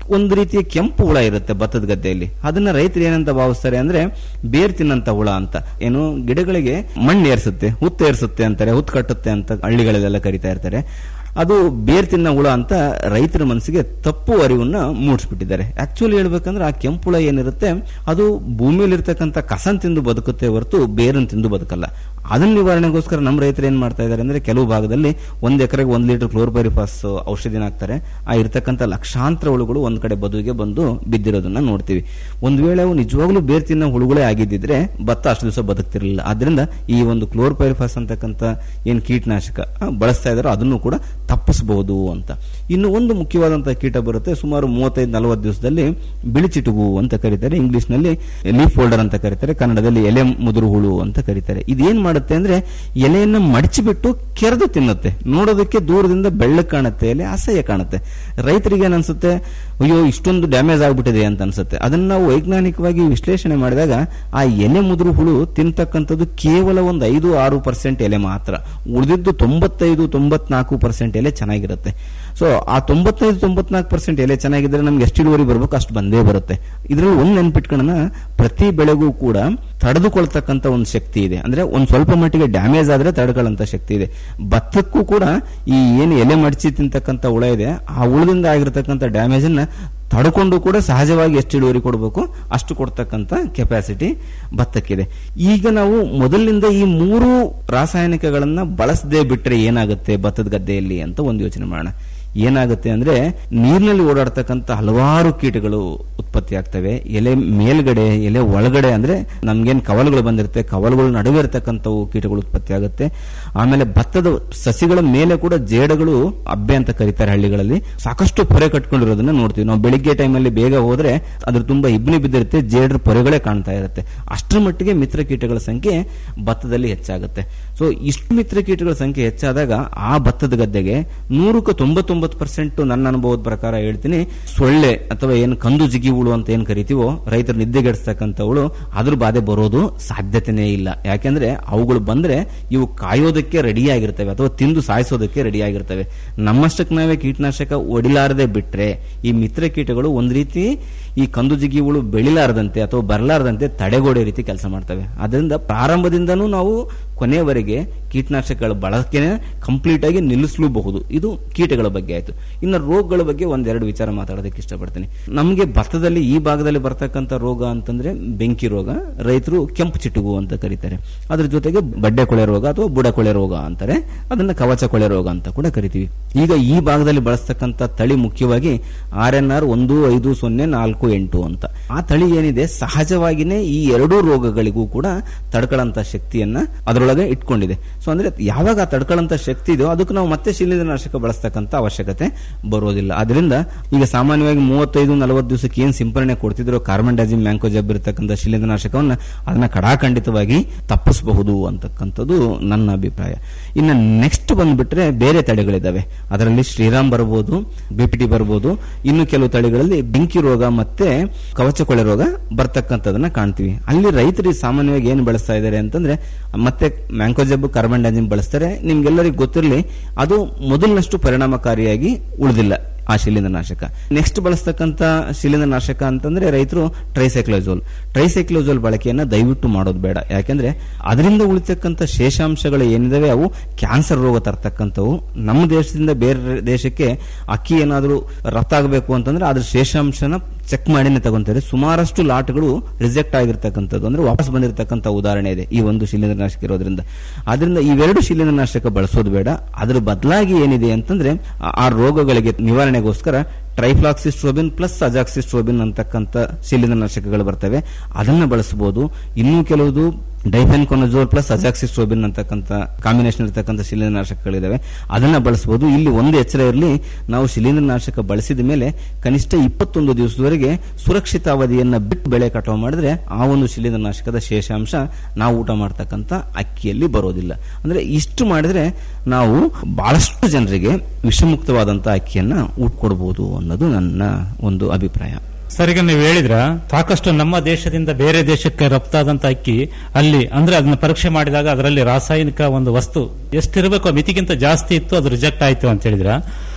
ಒಂದು ರೀತಿಯ ಕೆಂಪು ಹುಳ ಇರುತ್ತೆ ಭತ್ತದ ಗದ್ದೆಯಲ್ಲಿ ಅದನ್ನ ರೈತರು ಏನಂತ ಭಾವಿಸ್ತಾರೆ ಅಂದ್ರೆ ಬೇರ್ ತಿನ್ನಂತ ಹುಳ ಅಂತ ಏನು ಗಿಡಗಳಿಗೆ ಮಣ್ಣು ಏರ್ಸುತ್ತೆ ಹುತ್ತು ಏರ್ಸುತ್ತೆ ಅಂತಾರೆ ಹುತ್ತು ಕಟ್ಟುತ್ತೆ ಅಂತ ಹಳ್ಳಿಗಳಲ್ಲೆಲ್ಲ ಕರಿತಾ ಇರ್ತಾರೆ ಅದು ಬೇರ್ ತಿನ್ನ ಹುಳ ಅಂತ ರೈತರ ಮನಸ್ಸಿಗೆ ತಪ್ಪು ಅರಿವನ್ನ ಮೂಡಿಸ್ಬಿಟ್ಟಿದ್ದಾರೆ ಆಕ್ಚುಲಿ ಹೇಳ್ಬೇಕಂದ್ರೆ ಆ ಕೆಂಪು ಹುಳ ಏನಿರುತ್ತೆ ಅದು ಭೂಮಿಯಲ್ಲಿ ಇರ್ತಕ್ಕಂಥ ಕಸನ್ ತಿಂದು ಬದುಕುತ್ತೆ ಹೊರತು ಬೇರನ್ ತಿಂದು ಬದುಕಲ್ಲ ಅದನ್ನ ನಿವಾರಣೆಗೋಸ್ಕರ ನಮ್ಮ ರೈತರು ಏನ್ ಮಾಡ್ತಾ ಇದ್ದಾರೆ ಅಂದ್ರೆ ಕೆಲವು ಭಾಗದಲ್ಲಿ ಒಂದ್ ಎಕರೆಗೆ ಒಂದ್ ಲೀಟರ್ ಕ್ಲೋರ್ಪೈರಿಫಾಸ್ ಔಷಧಿನ ಹಾಕ್ತಾರೆ ಆ ಇರ್ತಕ್ಕಂಥ ಲಕ್ಷಾಂತರ ಹುಳುಗಳು ಒಂದ್ ಕಡೆ ಬದುವಿಗೆ ಬಂದು ಬಿದ್ದಿರೋದನ್ನ ನೋಡ್ತೀವಿ ಒಂದ್ ವೇಳೆ ಅವು ನಿಜವಾಗ್ಲೂ ಬೇರ್ ತಿನ್ನೋ ಹುಳುಗಳೇ ಆಗಿದ್ದಿದ್ರೆ ಭತ್ತ ಅಷ್ಟು ದಿವಸ ಬದುಕ್ತಿರ್ಲಿಲ್ಲ ಆದ್ರಿಂದ ಈ ಒಂದು ಕ್ಲೋರ್ಪೈರಿಫಾಸ್ ಅಂತಕ್ಕಂಥ ಏನ್ ಕೀಟನಾಶಕ ಆ, ಬಳಸ್ತಾ ಇದಾರೋ ಅದನ್ನು ಕೂಡ ತಪ್ಪಿಸಬಹುದು ಅಂತ ಇನ್ನು ಒಂದು ಮುಖ್ಯವಾದಂತಹ ಕೀಟ ಬರುತ್ತೆ ಸುಮಾರು ಮೂವತ್ತೈದು ನಲವತ್ತು ದಿವಸದಲ್ಲಿ ಬಿಳಿಚಿಟುಗು ಅಂತ ಕರೀತಾರೆ ಇಂಗ್ಲಿಷ್ ನಲ್ಲಿ ಲೀಫ್ ಹೋಲ್ಡರ್ ಅಂತ ಕರೀತಾರೆ ಕನ್ನಡದಲ್ಲಿ ಎಲೆ ಮುದುರು ಹುಳು ಅಂತ ಕರೀತಾರೆ ಇದೇನ್ ಮಾಡುತ್ತೆ ಅಂದ್ರೆ ಎಲೆಯನ್ನ ಮಡಚಿಬಿಟ್ಟು ಕೆರೆದು ತಿನ್ನುತ್ತೆ ನೋಡೋದಕ್ಕೆ ದೂರದಿಂದ ಬೆಳ್ಳಕ್ ಕಾಣುತ್ತೆ ಎಲೆ ಅಸಹ್ಯ ಕಾಣುತ್ತೆ ರೈತರಿಗೆ ಏನ್ ಅನ್ಸುತ್ತೆ ಅಯ್ಯೋ ಇಷ್ಟೊಂದು ಡ್ಯಾಮೇಜ್ ಆಗ್ಬಿಟ್ಟಿದೆ ಅಂತ ಅನ್ಸುತ್ತೆ ಅದನ್ನ ನಾವು ವೈಜ್ಞಾನಿಕವಾಗಿ ವಿಶ್ಲೇಷಣೆ ಮಾಡಿದಾಗ ಆ ಎಲೆ ಮುದುರು ಹುಳು ತಿಂತಕ್ಕಂಥದ್ದು ಕೇವಲ ಒಂದು ಐದು ಆರು ಪರ್ಸೆಂಟ್ ಎಲೆ ಮಾತ್ರ ಉಳಿದಿದ್ದು ತೊಂಬತ್ತೈದು ತೊಂಬತ್ನಾಲ್ಕು ಪರ್ಸೆಂಟ್ ಎಲೆ ಚೆನ್ನಾಗಿರುತ್ತೆ ಸೊ ಆ ತೊಂಬತ್ತೈದು ತೊಂಬತ್ನಾಲ್ಕು ಪರ್ಸೆಂಟ್ ಎಲೆ ಚೆನ್ನಾಗಿದ್ರೆ ನಮ್ಗೆ ಎಷ್ಟು ಇಳುವರಿ ಬರ್ಬೇಕು ಅಷ್ಟು ಬಂದೇ ಬರುತ್ತೆ ಇದ್ರಲ್ಲಿ ಒಂದ್ ನೆನ್ಪಿಟ್ಕೊಳ್ಳೋಣ ಪ್ರತಿ ಬೆಳೆಗೂ ಕೂಡ ತಡೆದುಕೊಳ್ತಕ್ಕಂತ ಒಂದು ಶಕ್ತಿ ಇದೆ ಅಂದ್ರೆ ಒಂದ್ ಸ್ವಲ್ಪ ಮಟ್ಟಿಗೆ ಡ್ಯಾಮೇಜ್ ಆದ್ರೆ ತಡೆಕೊಳ್ಳಂತ ಶಕ್ತಿ ಇದೆ ಭತ್ತಕ್ಕೂ ಕೂಡ ಈ ಏನು ಎಲೆ ಮಡಚಿ ತಿಂತಕ್ಕಂತ ಹುಳ ಇದೆ ಆ ಹುಳದಿಂದ ಆಗಿರ್ತಕ್ಕಂಥ ಡ್ಯಾಮೇಜ್ ಅನ್ನ ತಡ್ಕೊಂಡು ಕೂಡ ಸಹಜವಾಗಿ ಎಷ್ಟು ಇಳುವರಿ ಕೊಡಬೇಕು ಅಷ್ಟು ಕೊಡ್ತಕ್ಕಂತ ಕೆಪಾಸಿಟಿ ಭತ್ತಕ್ಕಿದೆ ಈಗ ನಾವು ಮೊದಲಿನಿಂದ ಈ ಮೂರು ರಾಸಾಯನಿಕಗಳನ್ನ ಬಳಸದೆ ಬಿಟ್ರೆ ಏನಾಗುತ್ತೆ ಭತ್ತದ ಗದ್ದೆಯಲ್ಲಿ ಅಂತ ಒಂದು ಯೋಚನೆ ಮಾಡೋಣ ಏನಾಗುತ್ತೆ ಅಂದ್ರೆ ನೀರಿನಲ್ಲಿ ಓಡಾಡ್ತಕ್ಕಂಥ ಹಲವಾರು ಕೀಟಗಳು ಉತ್ಪತ್ತಿ ಆಗ್ತವೆ ಎಲೆ ಮೇಲ್ಗಡೆ ಎಲೆ ಒಳಗಡೆ ಅಂದ್ರೆ ನಮ್ಗೇನ್ ಕವಲುಗಳು ಬಂದಿರುತ್ತೆ ಕವಲುಗಳ ನಡುವೆ ಇರತಕ್ಕಂಥವು ಕೀಟಗಳು ಉತ್ಪತ್ತಿ ಆಗುತ್ತೆ ಆಮೇಲೆ ಭತ್ತದ ಸಸಿಗಳ ಮೇಲೆ ಕೂಡ ಜೇಡಗಳು ಅಬ್ಬೆ ಅಂತ ಕರೀತಾರೆ ಹಳ್ಳಿಗಳಲ್ಲಿ ಸಾಕಷ್ಟು ಪೊರೆ ಕಟ್ಕೊಂಡಿರೋದನ್ನ ನೋಡ್ತೀವಿ ನಾವು ಬೆಳಿಗ್ಗೆ ಟೈಮಲ್ಲಿ ಬೇಗ ಹೋದ್ರೆ ಅದ್ರ ತುಂಬಾ ಇಬ್ನಿ ಬಿದ್ದಿರುತ್ತೆ ಜೇಡ್ರ ಪೊರೆಗಳೇ ಕಾಣ್ತಾ ಇರುತ್ತೆ ಅಷ್ಟರ ಮಟ್ಟಿಗೆ ಮಿತ್ರ ಕೀಟಗಳ ಸಂಖ್ಯೆ ಭತ್ತದಲ್ಲಿ ಹೆಚ್ಚಾಗುತ್ತೆ ಸೊ ಇಷ್ಟು ಮಿತ್ರ ಕೀಟಗಳ ಸಂಖ್ಯೆ ಹೆಚ್ಚಾದಾಗ ಆ ಭತ್ತದ ಗದ್ದೆಗೆ ನೂರಕ್ಕೆ ತೊಂಬತ್ತೊಂಬತ್ತು ಪರ್ಸೆಂಟ್ ನನ್ನ ಅನುಭವದ ಪ್ರಕಾರ ಹೇಳ್ತೀನಿ ಸೊಳ್ಳೆ ಅಥವಾ ಏನು ಕಂದು ಜಿಗಿ ಹುಳು ಅಂತ ಏನ್ ಕರಿತೀವೋ ರೈತರು ನಿದ್ದೆಗೆಡಿಸ್ತಕ್ಕಂಥವಳು ಅದ್ರ ಬಾಧೆ ಬರೋದು ಸಾಧ್ಯತೆನೇ ಇಲ್ಲ ಯಾಕೆಂದ್ರೆ ಅವುಗಳು ಬಂದ್ರೆ ಇವು ಕಾಯೋದಕ್ಕೆ ರೆಡಿ ಆಗಿರ್ತವೆ ಅಥವಾ ತಿಂದು ಸಾಯಿಸೋದಕ್ಕೆ ರೆಡಿ ಆಗಿರ್ತವೆ ನಮ್ಮಷ್ಟಕ್ಕೆ ನಾವೇ ಕೀಟನಾಶಕ ಒಡಿಲಾರದೆ ಬಿಟ್ರೆ ಈ ಮಿತ್ರ ಕೀಟಗಳು ಒಂದ್ ರೀತಿ ಈ ಕಂದು ಜಿಗಿ ಹುಳು ಬೆಳಿಲಾರದಂತೆ ಅಥವಾ ಬರಲಾರದಂತೆ ತಡೆಗೋಡೆ ರೀತಿ ಕೆಲಸ ಮಾಡ್ತವೆ ಅದರಿಂದ ಪ್ರಾರಂಭದಿಂದನೂ ನಾವು ಕೊನೆಯವರೆಗೆ ಕೀಟನಾಶಕಗಳ ಬಳಕೆನೆ ಕಂಪ್ಲೀಟ್ ಆಗಿ ನಿಲ್ಲಿಸಲೂಬಹುದು ಇದು ಕೀಟಗಳ ಬಗ್ಗೆ ಆಯ್ತು ಇನ್ನು ರೋಗಗಳ ಬಗ್ಗೆ ಒಂದೆರಡು ವಿಚಾರ ಮಾತಾಡೋದಕ್ಕೆ ಇಷ್ಟಪಡ್ತೀನಿ ನಮಗೆ ಭತ್ತದಲ್ಲಿ ಈ ಭಾಗದಲ್ಲಿ ಬರ್ತಕ್ಕಂಥ ರೋಗ ಅಂತಂದ್ರೆ ಬೆಂಕಿ ರೋಗ ರೈತರು ಕೆಂಪು ಚಿಟುಗು ಅಂತ ಕರೀತಾರೆ ಅದ್ರ ಜೊತೆಗೆ ಬಡ್ಡೆ ಕೊಳೆ ರೋಗ ಅಥವಾ ಬುಡ ಕೊಳೆ ರೋಗ ಅಂತಾರೆ ಅದನ್ನ ಕವಚ ಕೊಳೆ ರೋಗ ಅಂತ ಕೂಡ ಕರಿತೀವಿ ಈಗ ಈ ಭಾಗದಲ್ಲಿ ಬಳಸ್ತಕ್ಕಂಥ ತಳಿ ಮುಖ್ಯವಾಗಿ ಆರ್ ಎನ್ ಆರ್ ಒಂದು ಐದು ಸೊನ್ನೆ ನಾಲ್ಕು ಎಂಟು ಅಂತ ಆ ತಳಿ ಏನಿದೆ ಸಹಜವಾಗಿನೇ ಈ ಎರಡೂ ರೋಗಗಳಿಗೂ ಕೂಡ ತಡ್ಕೊಳ್ಳಂತ ಶಕ್ತಿಯನ್ನ ಅದರೊಳಗೆ ಇಟ್ಕೊಂಡಿದೆ ಸೊ ಅಂದ್ರೆ ಯಾವಾಗ ಆ ತಡ್ಕೊಳ್ಳಂತ ಶಕ್ತಿ ಇದೆಯೋ ಅದಕ್ಕೆ ನಾವು ಮತ್ತೆ ಶಿಲೀಂಧ್ರನಾಶಕ ಬಳಸ್ತಕ್ಕಂಥ ಅವಶ್ಯಕತೆ ಬರೋದಿಲ್ಲ ಅದರಿಂದ ಈಗ ಸಾಮಾನ್ಯವಾಗಿ ಮೂವತ್ತೈದು ನಲವತ್ತು ದಿವಸಕ್ಕೆ ಏನ್ ಸಿಂಪರಣೆ ಕೊಡ್ತಿದ್ರು ಕಾರ್ಬನ್ ಡೈಜಿಮ್ ಮ್ಯಾಂಕೋಜಬ್ ಇರತಕ್ಕಂಥ ಶಿಲೀಂಧ್ರನಾಶಕವನ್ನ ಅದನ್ನ ಕಡಾಖಂಡಿತವಾಗಿ ತಪ್ಪಿಸಬಹುದು ಅಂತಕ್ಕಂಥದ್ದು ನನ್ನ ಅಭಿಪ್ರಾಯ ಇನ್ನು ನೆಕ್ಸ್ಟ್ ಬಂದ್ಬಿಟ್ರೆ ಬೇರೆ ತಳಿಗಳಿದಾವೆ ಅದರಲ್ಲಿ ಶ್ರೀರಾಮ್ ಬರಬಹುದು ಬಿಪಿಟಿ ಬರಬಹುದು ಇನ್ನು ಕೆಲವು ತಳಿಗಳಲ್ಲಿ ಬೆಂಕಿ ರೋಗ ಮತ್ತೆ ಕವಚ ಕೊಳೆ ರೋಗ ಬರ್ತಕ್ಕಂಥದನ್ನ ಕಾಣ್ತೀವಿ ಅಲ್ಲಿ ರೈತರು ಸಾಮಾನ್ಯವಾಗಿ ಏನು ಬಳಸ್ತಾ ಇದ್ದಾರೆ ಅಂತಂದ್ರೆ ಮತ್ತೆ ಮ್ಯಾಂಕೋಜಬ್ ಕಾರ್ಬನ್ ಡೈಜಿಮ್ ಬಳಸ್ತಾರೆ ನಿಮ್ಗೆಲ್ಲರಿಗೂ ಗೊತ್ತಿರಲಿ ಅದು ಮೊದಲಿನಷ್ಟು ಪರಿಣಾಮಕಾರಿಯಾಗಿ ಉಳಿದಿಲ್ಲ ಆ ಶಿಲೀಂಧ್ರನಾಶಕ ನೆಕ್ಸ್ಟ್ ಬಳಸ್ತಕ್ಕಂಥ ಶಿಲೀಂಧ್ರನಾಶಕ ಅಂತಂದ್ರೆ ರೈತರು ಟ್ರೈಸೈಕ್ಲೋಜೋಲ್ ಟ್ರೈಸೈಕ್ಲೋಜೋಲ್ ಬಳಕೆಯನ್ನ ದಯವಿಟ್ಟು ಮಾಡೋದು ಬೇಡ ಯಾಕೆಂದ್ರೆ ಅದರಿಂದ ಉಳಿತಕ್ಕಂಥ ಶೇಷಾಂಶಗಳು ಏನಿದಾವೆ ಅವು ಕ್ಯಾನ್ಸರ್ ರೋಗ ತರ್ತಕ್ಕಂಥವು ನಮ್ಮ ದೇಶದಿಂದ ಬೇರೆ ದೇಶಕ್ಕೆ ಅಕ್ಕಿ ಏನಾದರೂ ರಫ್ತು ಆಗಬೇಕು ಅಂತಂದ್ರೆ ಅದ್ರ ಶೇಷಾಂಶನ ಚೆಕ್ ಮಾಡಿನೇ ತಗೊಂತಾರೆ ಸುಮಾರಷ್ಟು ಲಾಟ್ಗಳು ರಿಜೆಕ್ಟ್ ಆಗಿರ್ತಕ್ಕಂಥದ್ದು ಅಂದ್ರೆ ವಾಪಸ್ ಬಂದಿರತಕ್ಕಂಥ ಉದಾಹರಣೆ ಇದೆ ಈ ಒಂದು ಶಿಲೀಂಧ್ರನಾಶಕ ಇರೋದ್ರಿಂದ ಆದ್ರಿಂದ ಇವೆರಡು ಶಿಲೀಂಧ್ರನಾಶಕ ಬಳಸೋದು ಬೇಡ ಅದ್ರ ಬದಲಾಗಿ ಏನಿದೆ ಅಂತಂದ್ರೆ ಆ- ಆ ರೋಗಗಳಿಗೆ ನಿವಾರಣೆಗೋಸ್ಕರ ಟ್ರೈಫ್ಲಾಕ್ಸಿಸ್ಟ್ರೋಬಿನ್ ಪ್ಲಸ್ ಅಜಾಕ್ಸಿಸ್ಟ್ರೋಬಿನ್ ಅಂತಕ್ಕಂಥ ಶಿಲೀಂಧ್ರನಾಶಕಗಳು ಬರ್ತವೆ ಅದನ್ನ ಬಳಸಬಹುದು ಇನ್ನೂ ಕೆಲವುದು ಡೈಫೆನ್ ಕೊನಜೋಲ್ ಪ್ಲಸ್ ಅಜಾಕ್ಸಿಸ್ಟ್ರೋಬಿನ್ ಅಂತಕ್ಕಂಥ ಕಾಂಬಿನೇಷನ್ ಇರತಕ್ಕಂಥ ಶಿಲೀಂಧ್ರನಾಶಕಗಳಿದಾವೆ ಅದನ್ನ ಬಳಸಬಹುದು ಇಲ್ಲಿ ಒಂದು ಎಚ್ಚರ ಇರಲಿ ನಾವು ಶಿಲೀಂಧ್ರನಾಶಕ ಬಳಸಿದ ಮೇಲೆ ಕನಿಷ್ಠ ಇಪ್ಪತ್ತೊಂದು ದಿವಸದವರೆಗೆ ಸುರಕ್ಷಿತ ಅವಧಿಯನ್ನ ಬಿಟ್ಟು ಬೆಳೆ ಕಟಾವು ಮಾಡಿದ್ರೆ ಆ ಒಂದು ಶಿಲೀಂಧ್ರನಾಶಕದ ಶೇಷಾಂಶ ನಾವು ಊಟ ಮಾಡ್ತಕ್ಕಂಥ ಅಕ್ಕಿಯಲ್ಲಿ ಬರೋದಿಲ್ಲ ಅಂದ್ರೆ ಇಷ್ಟು ಮಾಡಿದ್ರೆ ನಾವು ಬಹಳಷ್ಟು ಜನರಿಗೆ ವಿಷಮುಕ್ತವಾದಂತಹ ಅಕ್ಕಿಯನ್ನ ಊಟ ಕೊಡಬಹುದು ಅನ್ನೋದು ನನ್ನ ಒಂದು ಅಭಿಪ್ರಾಯ ಸರಿಗ ನೀವು ಹೇಳಿದ್ರ ಸಾಕಷ್ಟು ನಮ್ಮ ದೇಶದಿಂದ ಬೇರೆ ದೇಶಕ್ಕೆ ರಫ್ತಾದಂತ ಅಕ್ಕಿ ಅಲ್ಲಿ ಅಂದ್ರೆ ಅದನ್ನ ಪರೀಕ್ಷೆ ಮಾಡಿದಾಗ ಅದರಲ್ಲಿ ರಾಸಾಯನಿಕ ಒಂದು ವಸ್ತು ಎಷ್ಟಿರಬೇಕು ಆ ಮಿತಿಗಿಂತ ಜಾಸ್ತಿ ಇತ್ತು ಅದು ರಿಜೆಕ್ಟ್ ಆಯ್ತು ಅಂತ ಹೇಳಿದ್ರ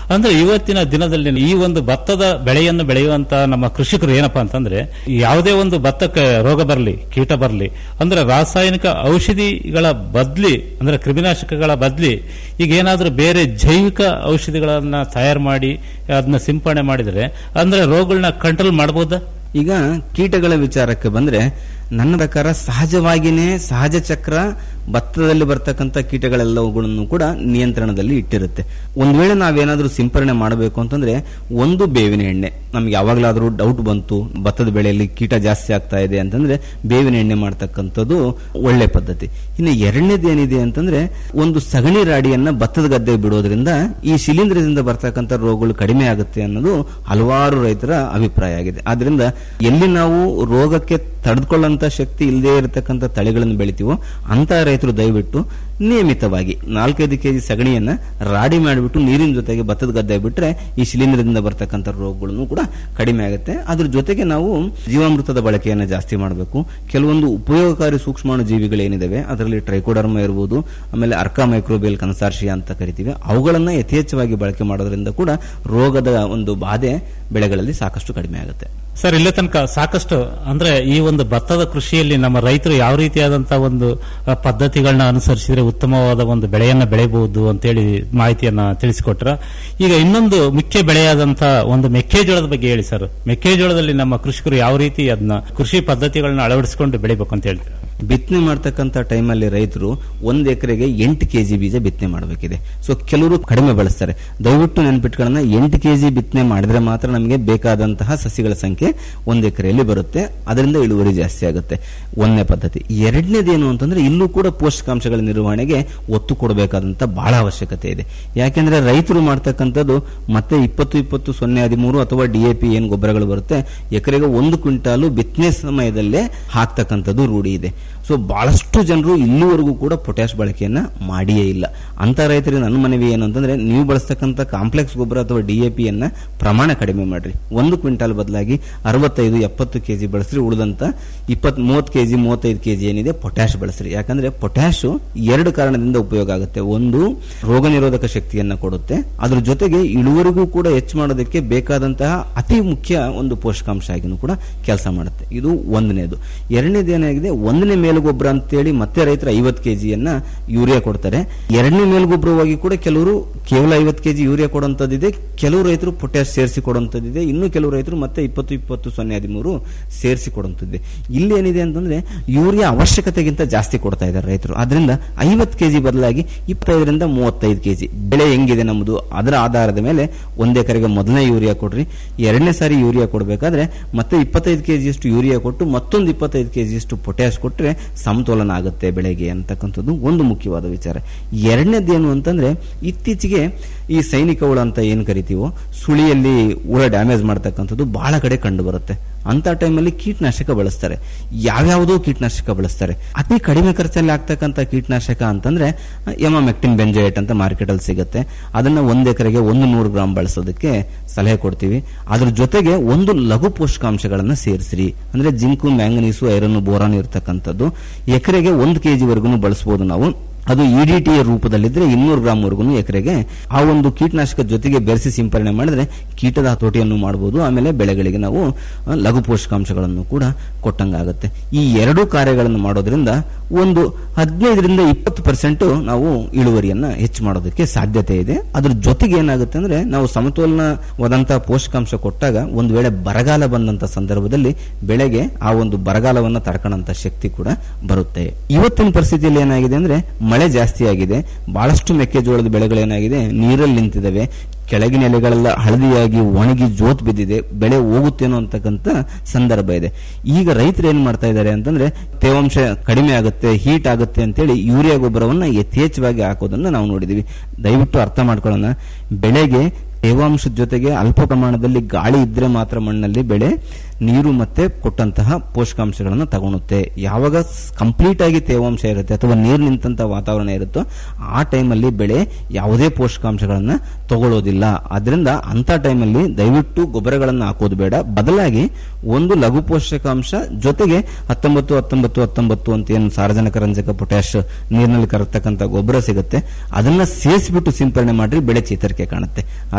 ಅಂದ್ರೆ ಇವತ್ತಿನ ದಿನದಲ್ಲಿ ಈ ಒಂದು ಭತ್ತದ ಬೆಳೆಯನ್ನು ಬೆಳೆಯುವಂತ ನಮ್ಮ ಕೃಷಿಕರು ಏನಪ್ಪಾ ಅಂತಂದ್ರೆ ಯಾವುದೇ ಒಂದು ಭತ್ತಕ್ಕೆ ರೋಗ ಬರಲಿ ಕೀಟ ಬರಲಿ ಅಂದ್ರೆ ರಾಸಾಯನಿಕ ಔಷಧಿಗಳ ಬದ್ಲಿ ಅಂದ್ರೆ ಕ್ರಿಮಿನಾಶಕಗಳ ಬದ್ಲಿ ಈಗ ಏನಾದ್ರೂ ಬೇರೆ ಜೈವಿಕ ಔಷಧಿಗಳನ್ನ ತಯಾರು ಮಾಡಿ ಅದನ್ನ ಸಿಂಪಡಣೆ ಮಾಡಿದ್ರೆ ಅಂದ್ರೆ ರೋಗಗಳನ್ನ ಕಂಟ್ರೋಲ್ ಮಾಡಬಹುದಾ ಈಗ ಕೀಟಗಳ ವಿಚಾರಕ್ಕೆ ಬಂದ್ರೆ ನನ್ನ ಪ್ರಕಾರ ಸಹಜವಾಗಿನೇ ಸಹಜ ಚಕ್ರ ಭತ್ತದಲ್ಲಿ ಬರ್ತಕ್ಕಂಥ ಕೀಟಗಳೆಲ್ಲವುಗಳನ್ನು ಕೂಡ ನಿಯಂತ್ರಣದಲ್ಲಿ ಇಟ್ಟಿರುತ್ತೆ ಒಂದ್ ವೇಳೆ ನಾವೇನಾದ್ರೂ ಸಿಂಪರಣೆ ಮಾಡಬೇಕು ಅಂತಂದ್ರೆ ಒಂದು ಬೇವಿನ ಎಣ್ಣೆ ನಮ್ಗೆ ಯಾವಾಗಲಾದ್ರೂ ಡೌಟ್ ಬಂತು ಭತ್ತದ ಬೆಳೆಯಲ್ಲಿ ಕೀಟ ಜಾಸ್ತಿ ಆಗ್ತಾ ಇದೆ ಅಂತಂದ್ರೆ ಬೇವಿನ ಎಣ್ಣೆ ಮಾಡ್ತಕ್ಕಂಥದ್ದು ಒಳ್ಳೆ ಪದ್ಧತಿ ಇನ್ನು ಎರಡನೇದು ಏನಿದೆ ಅಂತಂದ್ರೆ ಒಂದು ಸಗಣಿ ರಾಡಿಯನ್ನ ಭತ್ತದ ಗದ್ದೆ ಬಿಡೋದ್ರಿಂದ ಈ ಶಿಲೀಂಧ್ರದಿಂದ ಬರ್ತಕ್ಕಂಥ ರೋಗಗಳು ಕಡಿಮೆ ಆಗುತ್ತೆ ಅನ್ನೋದು ಹಲವಾರು ರೈತರ ಅಭಿಪ್ರಾಯ ಆಗಿದೆ ಆದ್ರಿಂದ ಎಲ್ಲಿ ನಾವು ರೋಗಕ್ಕೆ ತಡೆದುಕೊಳ್ಳುವಂತ ಶಕ್ತಿ ಇಲ್ಲದೆ ಇರತಕ್ಕಂಥ ತಳಿಗಳನ್ನು ಬೆಳಿತೀವೋ ಅಂತ ರೈತರು ದಯವಿಟ್ಟು ನಿಯಮಿತವಾಗಿ ನಾಲ್ಕೈದು ಕೆಜಿ ಸಗಣಿಯನ್ನ ರಾಡಿ ಮಾಡಿಬಿಟ್ಟು ನೀರಿನ ಜೊತೆಗೆ ಭತ್ತದ ಗದ್ದೆ ಬಿಟ್ರೆ ಈ ಶಿಲೀಂಧ್ರದಿಂದ ಬರ್ತಕ್ಕಂಥ ರೋಗಗಳನ್ನು ಕೂಡ ಕಡಿಮೆ ಆಗುತ್ತೆ ಅದ್ರ ಜೊತೆಗೆ ನಾವು ಜೀವಾಮೃತದ ಬಳಕೆಯನ್ನ ಜಾಸ್ತಿ ಮಾಡಬೇಕು ಕೆಲವೊಂದು ಉಪಯೋಗಕಾರಿ ಸೂಕ್ಷ್ಮಾಣು ಜೀವಿಗಳೇನಿದಾವೆ ಅದರಲ್ಲಿ ಟ್ರೈಕೋಡರ್ಮ ಇರಬಹುದು ಆಮೇಲೆ ಅರ್ಕಾ ಮೈಕ್ರೋಬೇಲ್ ಕನ್ಸಾರ್ಷಿಯಾ ಅಂತ ಕರಿತೀವಿ ಅವುಗಳನ್ನ ಯಥೇಚ್ಛವಾಗಿ ಬಳಕೆ ಮಾಡೋದ್ರಿಂದ ಕೂಡ ರೋಗದ ಒಂದು ಬಾಧೆ ಬೆಳೆಗಳಲ್ಲಿ ಸಾಕಷ್ಟು ಕಡಿಮೆ ಆಗುತ್ತೆ ಸರ್ ಇಲ್ಲೇ ತನಕ ಸಾಕಷ್ಟು ಅಂದ್ರೆ ಈ ಒಂದು ಭತ್ತದ ಕೃಷಿಯಲ್ಲಿ ನಮ್ಮ ರೈತರು ಯಾವ ರೀತಿಯಾದಂತಹ ಒಂದು ಅ, ಪದ್ಧತಿಗಳನ್ನ ಅನುಸರಿಸಿದ್ರೆ ಉತ್ತಮವಾದ ಒಂದು ಬೆಳೆಯನ್ನ ಬೆಳೆಯಬಹುದು ಅಂತೇಳಿ ಮಾಹಿತಿಯನ್ನ ತಿಳಿಸಿಕೊಟ್ರ ಈಗ ಇನ್ನೊಂದು ಮುಖ್ಯ ಬೆಳೆಯಾದಂತಹ ಒಂದು ಮೆಕ್ಕೆಜೋಳದ ಬಗ್ಗೆ ಹೇಳಿ ಸರ್ ಮೆಕ್ಕೆಜೋಳದಲ್ಲಿ ನಮ್ಮ ಕೃಷಿಕರು ಯಾವ ರೀತಿ ಅದನ್ನ ಕೃಷಿ ಪದ್ಧತಿಗಳನ್ನ ಅಳವಡಿಸಿಕೊಂಡು ಬೆಳಿಬೇಕು ಅಂತ ಹೇಳ್ತಾರೆ ಬಿತ್ತನೆ ಮಾಡ್ತಕ್ಕಂಥ ಟೈಮಲ್ಲಿ ರೈತರು ಒಂದ್ ಎಕರೆಗೆ ಎಂಟು ಕೆಜಿ ಬೀಜ ಬಿತ್ತನೆ ಮಾಡಬೇಕಿದೆ ಸೊ ಕೆಲವರು ಕಡಿಮೆ ಬಳಸ್ತಾರೆ ದಯವಿಟ್ಟು ನೆನ್ಪಿಟ್ಕೊಳ್ಳೋಣ ಎಂಟು ಕೆಜಿ ಬಿತ್ತನೆ ಮಾಡಿದ್ರೆ ಮಾತ್ರ ನಮಗೆ ಬೇಕಾದಂತಹ ಸಸಿಗಳ ಸಂಖ್ಯೆ ಒಂದ್ ಎಕರೆಯಲ್ಲಿ ಬರುತ್ತೆ ಅದರಿಂದ ಇಳುವರಿ ಜಾಸ್ತಿ ಆಗುತ್ತೆ ಒಂದನೇ ಪದ್ಧತಿ ಎರಡನೇದೇನು ಅಂತಂದ್ರೆ ಇಲ್ಲೂ ಕೂಡ ಪೋಷಕಾಂಶಗಳ ನಿರ್ವಹಣೆಗೆ ಒತ್ತು ಕೊಡಬೇಕಾದಂತ ಬಹಳ ಅವಶ್ಯಕತೆ ಇದೆ ಯಾಕೆಂದ್ರೆ ರೈತರು ಮಾಡ್ತಕ್ಕಂಥದ್ದು ಮತ್ತೆ ಇಪ್ಪತ್ತು ಇಪ್ಪತ್ತು ಸೊನ್ನೆ ಹದಿಮೂರು ಅಥವಾ ಡಿಎಪಿ ಏನ್ ಗೊಬ್ಬರಗಳು ಬರುತ್ತೆ ಎಕರೆಗೆ ಒಂದು ಕ್ವಿಂಟಾಲು ಬಿತ್ತನೆ ಸಮಯದಲ್ಲೇ ಹಾಕ್ತಕ್ಕಂಥದ್ದು ರೂಢಿ ಇದೆ ಸೊ ಬಹಳಷ್ಟು ಜನರು ಇಲ್ಲಿವರೆಗೂ ಕೂಡ ಪೊಟ್ಯಾಶ್ ಬಳಕೆಯನ್ನ ಮಾಡಿಯೇ ಇಲ್ಲ ಅಂತ ರೈತರಿಗೆ ನನ್ನ ಮನವಿ ಏನು ಅಂತಂದ್ರೆ ನೀವು ಬಳಸ್ತಕ್ಕಂಥ ಕಾಂಪ್ಲೆಕ್ಸ್ ಗೊಬ್ಬರ ಅಥವಾ ಡಿಎಪಿ ಯನ್ನ ಪ್ರಮಾಣ ಕಡಿಮೆ ಮಾಡ್ರಿ ಒಂದು ಕ್ವಿಂಟಾಲ್ ಬದಲಾಗಿ ಅರವತ್ತೈದು ಎಪ್ಪತ್ತು ಕೆಜಿ ಬಳಸ್ರಿ ಉಳಿದಂತ ಇಪ್ಪತ್ ಮೂವತ್ತು ಕೆಜಿ ಮೂವತ್ತೈದು ಕೆಜಿ ಏನಿದೆ ಪೊಟ್ಯಾಶ್ ಬಳಸ್ರಿ ಯಾಕಂದ್ರೆ ಪೊಟ್ಯಾಶ್ ಎರಡು ಕಾರಣದಿಂದ ಉಪಯೋಗ ಆಗುತ್ತೆ ಒಂದು ರೋಗ ನಿರೋಧಕ ಶಕ್ತಿಯನ್ನ ಕೊಡುತ್ತೆ ಅದ್ರ ಜೊತೆಗೆ ಇಳುವರಿಗೂ ಕೂಡ ಹೆಚ್ಚು ಮಾಡೋದಕ್ಕೆ ಬೇಕಾದಂತಹ ಅತಿ ಮುಖ್ಯ ಒಂದು ಪೋಷಕಾಂಶ ಆಗಿನೂ ಕೂಡ ಕೆಲಸ ಮಾಡುತ್ತೆ ಇದು ಒಂದನೇದು ಎರಡನೇದು ಏನಾಗಿದೆ ಒಂದನೇ ಮೇಲುಗೊಬ್ಬರ ಅಂತೇಳಿ ಮತ್ತೆ ರೈತರು ಐವತ್ತು ಕೆಜಿಯನ್ನ ಯೂರಿಯಾ ಕೊಡ್ತಾರೆ ಎರಡನೇ ಮೇಲುಗೊಬ್ಬರವಾಗಿ ಕೂಡ ಕೆಲವರು ಕೇವಲ ಐವತ್ತು ಕೆಜಿ ಯೂರಿಯಾ ಕೊಡುವಂತದ್ದಿದೆ ಕೆಲವು ರೈತರು ಪೊಟ್ಯಾಶ್ ಸೇರಿಸಿ ಕೊಡುವಂತದ್ದಿದೆ ಇನ್ನು ಕೆಲವು ರೈತರು ಮತ್ತೆ ಇಪ್ಪತ್ತು ಇಪ್ಪತ್ತು ಸೊನ್ನೆ ಹದಿಮೂರು ಸೇರಿಸಿ ಕೊಡುವಂತದ್ದಿದೆ ಇಲ್ಲಿ ಏನಿದೆ ಅಂತಂದ್ರೆ ಯೂರಿಯಾ ಅವಶ್ಯಕತೆಗಿಂತ ಜಾಸ್ತಿ ಕೊಡ್ತಾ ಇದ್ದಾರೆ ರೈತರು ಅದರಿಂದ ಐವತ್ತು ಕೆಜಿ ಬದಲಾಗಿ ಇಪ್ಪತ್ತೈದರಿಂದ ಮೂವತ್ತೈದು ಕೆಜಿ ಬೆಳೆ ಹೆಂಗಿದೆ ನಮ್ಮದು ಅದರ ಆಧಾರದ ಮೇಲೆ ಒಂದ್ ಎಕರೆಗೆ ಮೊದಲನೇ ಯೂರಿಯಾ ಕೊಡ್ರಿ ಎರಡನೇ ಸಾರಿ ಯೂರಿಯಾ ಕೊಡಬೇಕಾದ್ರೆ ಮತ್ತೆ ಇಪ್ಪತ್ತೈದು ಕೆಜಿಯಷ್ಟು ಯೂರಿಯಾ ಕೊಟ್ಟು ಮತ್ತೊಂದು ಇಪ್ಪತ್ತೈದು ಕೆಜಿಯಷ್ಟು ಪೊಟ್ಯಾಶ್ ಕೊಟ್ಟರೆ ಸಮತೋಲನ ಆಗುತ್ತೆ ಬೆಳೆಗೆ ಅಂತಕ್ಕಂಥದ್ದು ಒಂದು ಮುಖ್ಯವಾದ ವಿಚಾರ ಎರಡನೇದೇನು ಅಂತಂದ್ರೆ ಇತ್ತೀಚೆಗೆ ಈ ಸೈನಿಕ ಹುಳ ಅಂತ ಏನ್ ಕರಿತೀವೋ ಸುಳಿಯಲ್ಲಿ ಹುಳ ಡ್ಯಾಮೇಜ್ ಮಾಡ್ತಕ್ಕಂಥದ್ದು ಬಹಳ ಕಡೆ ಕಂಡು ಬರುತ್ತೆ ಅಂತ ಟೈಮಲ್ಲಿ ಕೀಟನಾಶಕ ಬಳಸ್ತಾರೆ ಯಾವ್ಯಾವುದೋ ಕೀಟನಾಶಕ ಬಳಸ್ತಾರೆ ಅತಿ ಕಡಿಮೆ ಖರ್ಚಲ್ಲಿ ಆಗ್ತಕ್ಕಂಥ ಕೀಟನಾಶಕ ಅಂತಂದ್ರೆ ಎಮಾಮೆಕ್ಟಿನ್ ಬೆಂಜೋಯೇಟ್ ಅಂತ ಮಾರ್ಕೆಟ್ ಅಲ್ಲಿ ಸಿಗುತ್ತೆ ಅದನ್ನ ಒಂದ್ ಎಕರೆಗೆ ಒಂದು ನೂರು ಗ್ರಾಂ ಬಳಸೋದಕ್ಕೆ ಸಲಹೆ ಕೊಡ್ತೀವಿ ಅದ್ರ ಜೊತೆಗೆ ಒಂದು ಲಘು ಪೋಷಕಾಂಶಗಳನ್ನ ಸೇರಿಸ್ರಿ ಅಂದ್ರೆ ಜಿಂಕು ಮ್ಯಾಂಗನೀಸು ಐರನ್ ಬೋರಾನ್ ಇರತಕ್ಕಂಥದ್ದು ಎಕರೆಗೆ ಒಂದು ಕೆಜಿ ವರ್ಗುನು ಬಳಸಬಹುದು ನಾವು ಅದು ಇಡಿಟಿಯ ರೂಪದಲ್ಲಿದ್ರೆ ಇನ್ನೂರು ಗ್ರಾಂ ವರ್ಗು ಎಕರೆಗೆ ಆ ಒಂದು ಕೀಟನಾಶಕ ಜೊತೆಗೆ ಬೆರೆಸಿ ಸಿಂಪರಣೆ ಮಾಡಿದ್ರೆ ಕೀಟದ ಹತೋಟಿಯನ್ನು ಮಾಡಬಹುದು ಆಮೇಲೆ ಬೆಳೆಗಳಿಗೆ ನಾವು ಆ, ಲಘು ಪೋಷಕಾಂಶಗಳನ್ನು ಕೂಡ ಕೊಟ್ಟಂಗಾಗುತ್ತೆ ಈ ಎರಡು ಕಾರ್ಯಗಳನ್ನು ಮಾಡೋದ್ರಿಂದ ಒಂದು ಹದಿನೈದರಿಂದ ಇಪ್ಪತ್ತು ಪರ್ಸೆಂಟ್ ನಾವು ಇಳುವರಿಯನ್ನ ಹೆಚ್ಚು ಮಾಡೋದಕ್ಕೆ ಸಾಧ್ಯತೆ ಇದೆ ಅದ್ರ ಜೊತೆಗೆ ಏನಾಗುತ್ತೆ ಅಂದ್ರೆ ನಾವು ಸಮತೋಲನವಾದಂತಹ ಪೋಷಕಾಂಶ ಕೊಟ್ಟಾಗ ಒಂದು ವೇಳೆ ಬರಗಾಲ ಬಂದಂತ ಸಂದರ್ಭದಲ್ಲಿ ಬೆಳೆಗೆ ಆ ಒಂದು ಬರಗಾಲವನ್ನ ತಡ್ಕೊಳ್ಳೋಂತ ಶಕ್ತಿ ಕೂಡ ಬರುತ್ತೆ ಇವತ್ತಿನ ಪರಿಸ್ಥಿತಿಯಲ್ಲಿ ಏನಾಗಿದೆ ಅಂದ್ರೆ ಮಳೆ ಜಾಸ್ತಿ ಆಗಿದೆ ಬಹಳಷ್ಟು ಮೆಕ್ಕೆಜೋಳದ ಬೆಳೆಗಳೇನಾಗಿದೆ ನೀರಲ್ಲಿ ನಿಂತಿದ್ದಾವೆ ಕೆಳಗಿನ ಎಲೆಗಳೆಲ್ಲ ಹಳದಿಯಾಗಿ ಒಣಗಿ ಜೋತ್ ಬಿದ್ದಿದೆ ಬೆಳೆ ಹೋಗುತ್ತೇನೋ ಅಂತಕ್ಕಂಥ ಸಂದರ್ಭ ಇದೆ ಈಗ ರೈತರು ಏನ್ ಮಾಡ್ತಾ ಇದ್ದಾರೆ ಅಂತಂದ್ರೆ ತೇವಾಂಶ ಕಡಿಮೆ ಆಗುತ್ತೆ ಹೀಟ್ ಆಗುತ್ತೆ ಅಂತೇಳಿ ಯೂರಿಯಾ ಗೊಬ್ಬರವನ್ನ ಯಥೇಚ್ಛವಾಗಿ ಹಾಕೋದನ್ನ ನಾವು ನೋಡಿದೀವಿ ದಯವಿಟ್ಟು ಅರ್ಥ ಮಾಡ್ಕೊಳ್ಳೋಣ ಬೆಳೆಗೆ ತೇವಾಂಶದ ಜೊತೆಗೆ ಅಲ್ಪ ಪ್ರಮಾಣದಲ್ಲಿ ಗಾಳಿ ಇದ್ರೆ ಮಾತ್ರ ಮಣ್ಣಲ್ಲಿ ಬೆಳೆ ನೀರು ಮತ್ತೆ ಕೊಟ್ಟಂತಹ ಪೋಷಕಾಂಶಗಳನ್ನು ತಗೊಳುತ್ತೆ ಯಾವಾಗ ಕಂಪ್ಲೀಟ್ ಆಗಿ ತೇವಾಂಶ ಇರುತ್ತೆ ಅಥವಾ ನೀರು ನಿಂತಹ ವಾತಾವರಣ ಇರುತ್ತೋ ಆ ಟೈಮಲ್ಲಿ ಬೆಳೆ ಯಾವುದೇ ಪೋಷಕಾಂಶಗಳನ್ನ ತಗೊಳ್ಳೋದಿಲ್ಲ ಅದರಿಂದ ಅಂತ ಟೈಮಲ್ಲಿ ದಯವಿಟ್ಟು ಗೊಬ್ಬರಗಳನ್ನು ಹಾಕೋದು ಬೇಡ ಬದಲಾಗಿ ಒಂದು ಲಘು ಪೋಷಕಾಂಶ ಜೊತೆಗೆ ಹತ್ತೊಂಬತ್ತು ಹತ್ತೊಂಬತ್ತು ಹತ್ತೊಂಬತ್ತು ಅಂತ ಏನು ಸಾರಜನಕ ರಂಜಕ ಪೊಟ್ಯಾಶ್ ನೀರಿನಲ್ಲಿ ಕರತಕ್ಕಂಥ ಗೊಬ್ಬರ ಸಿಗುತ್ತೆ ಅದನ್ನ ಸೇರಿಸ್ಬಿಟ್ಟು ಸಿಂಪರಣೆ ಮಾಡ್ರಿ ಬೆಳೆ ಚೇತರಿಕೆ ಕಾಣುತ್ತೆ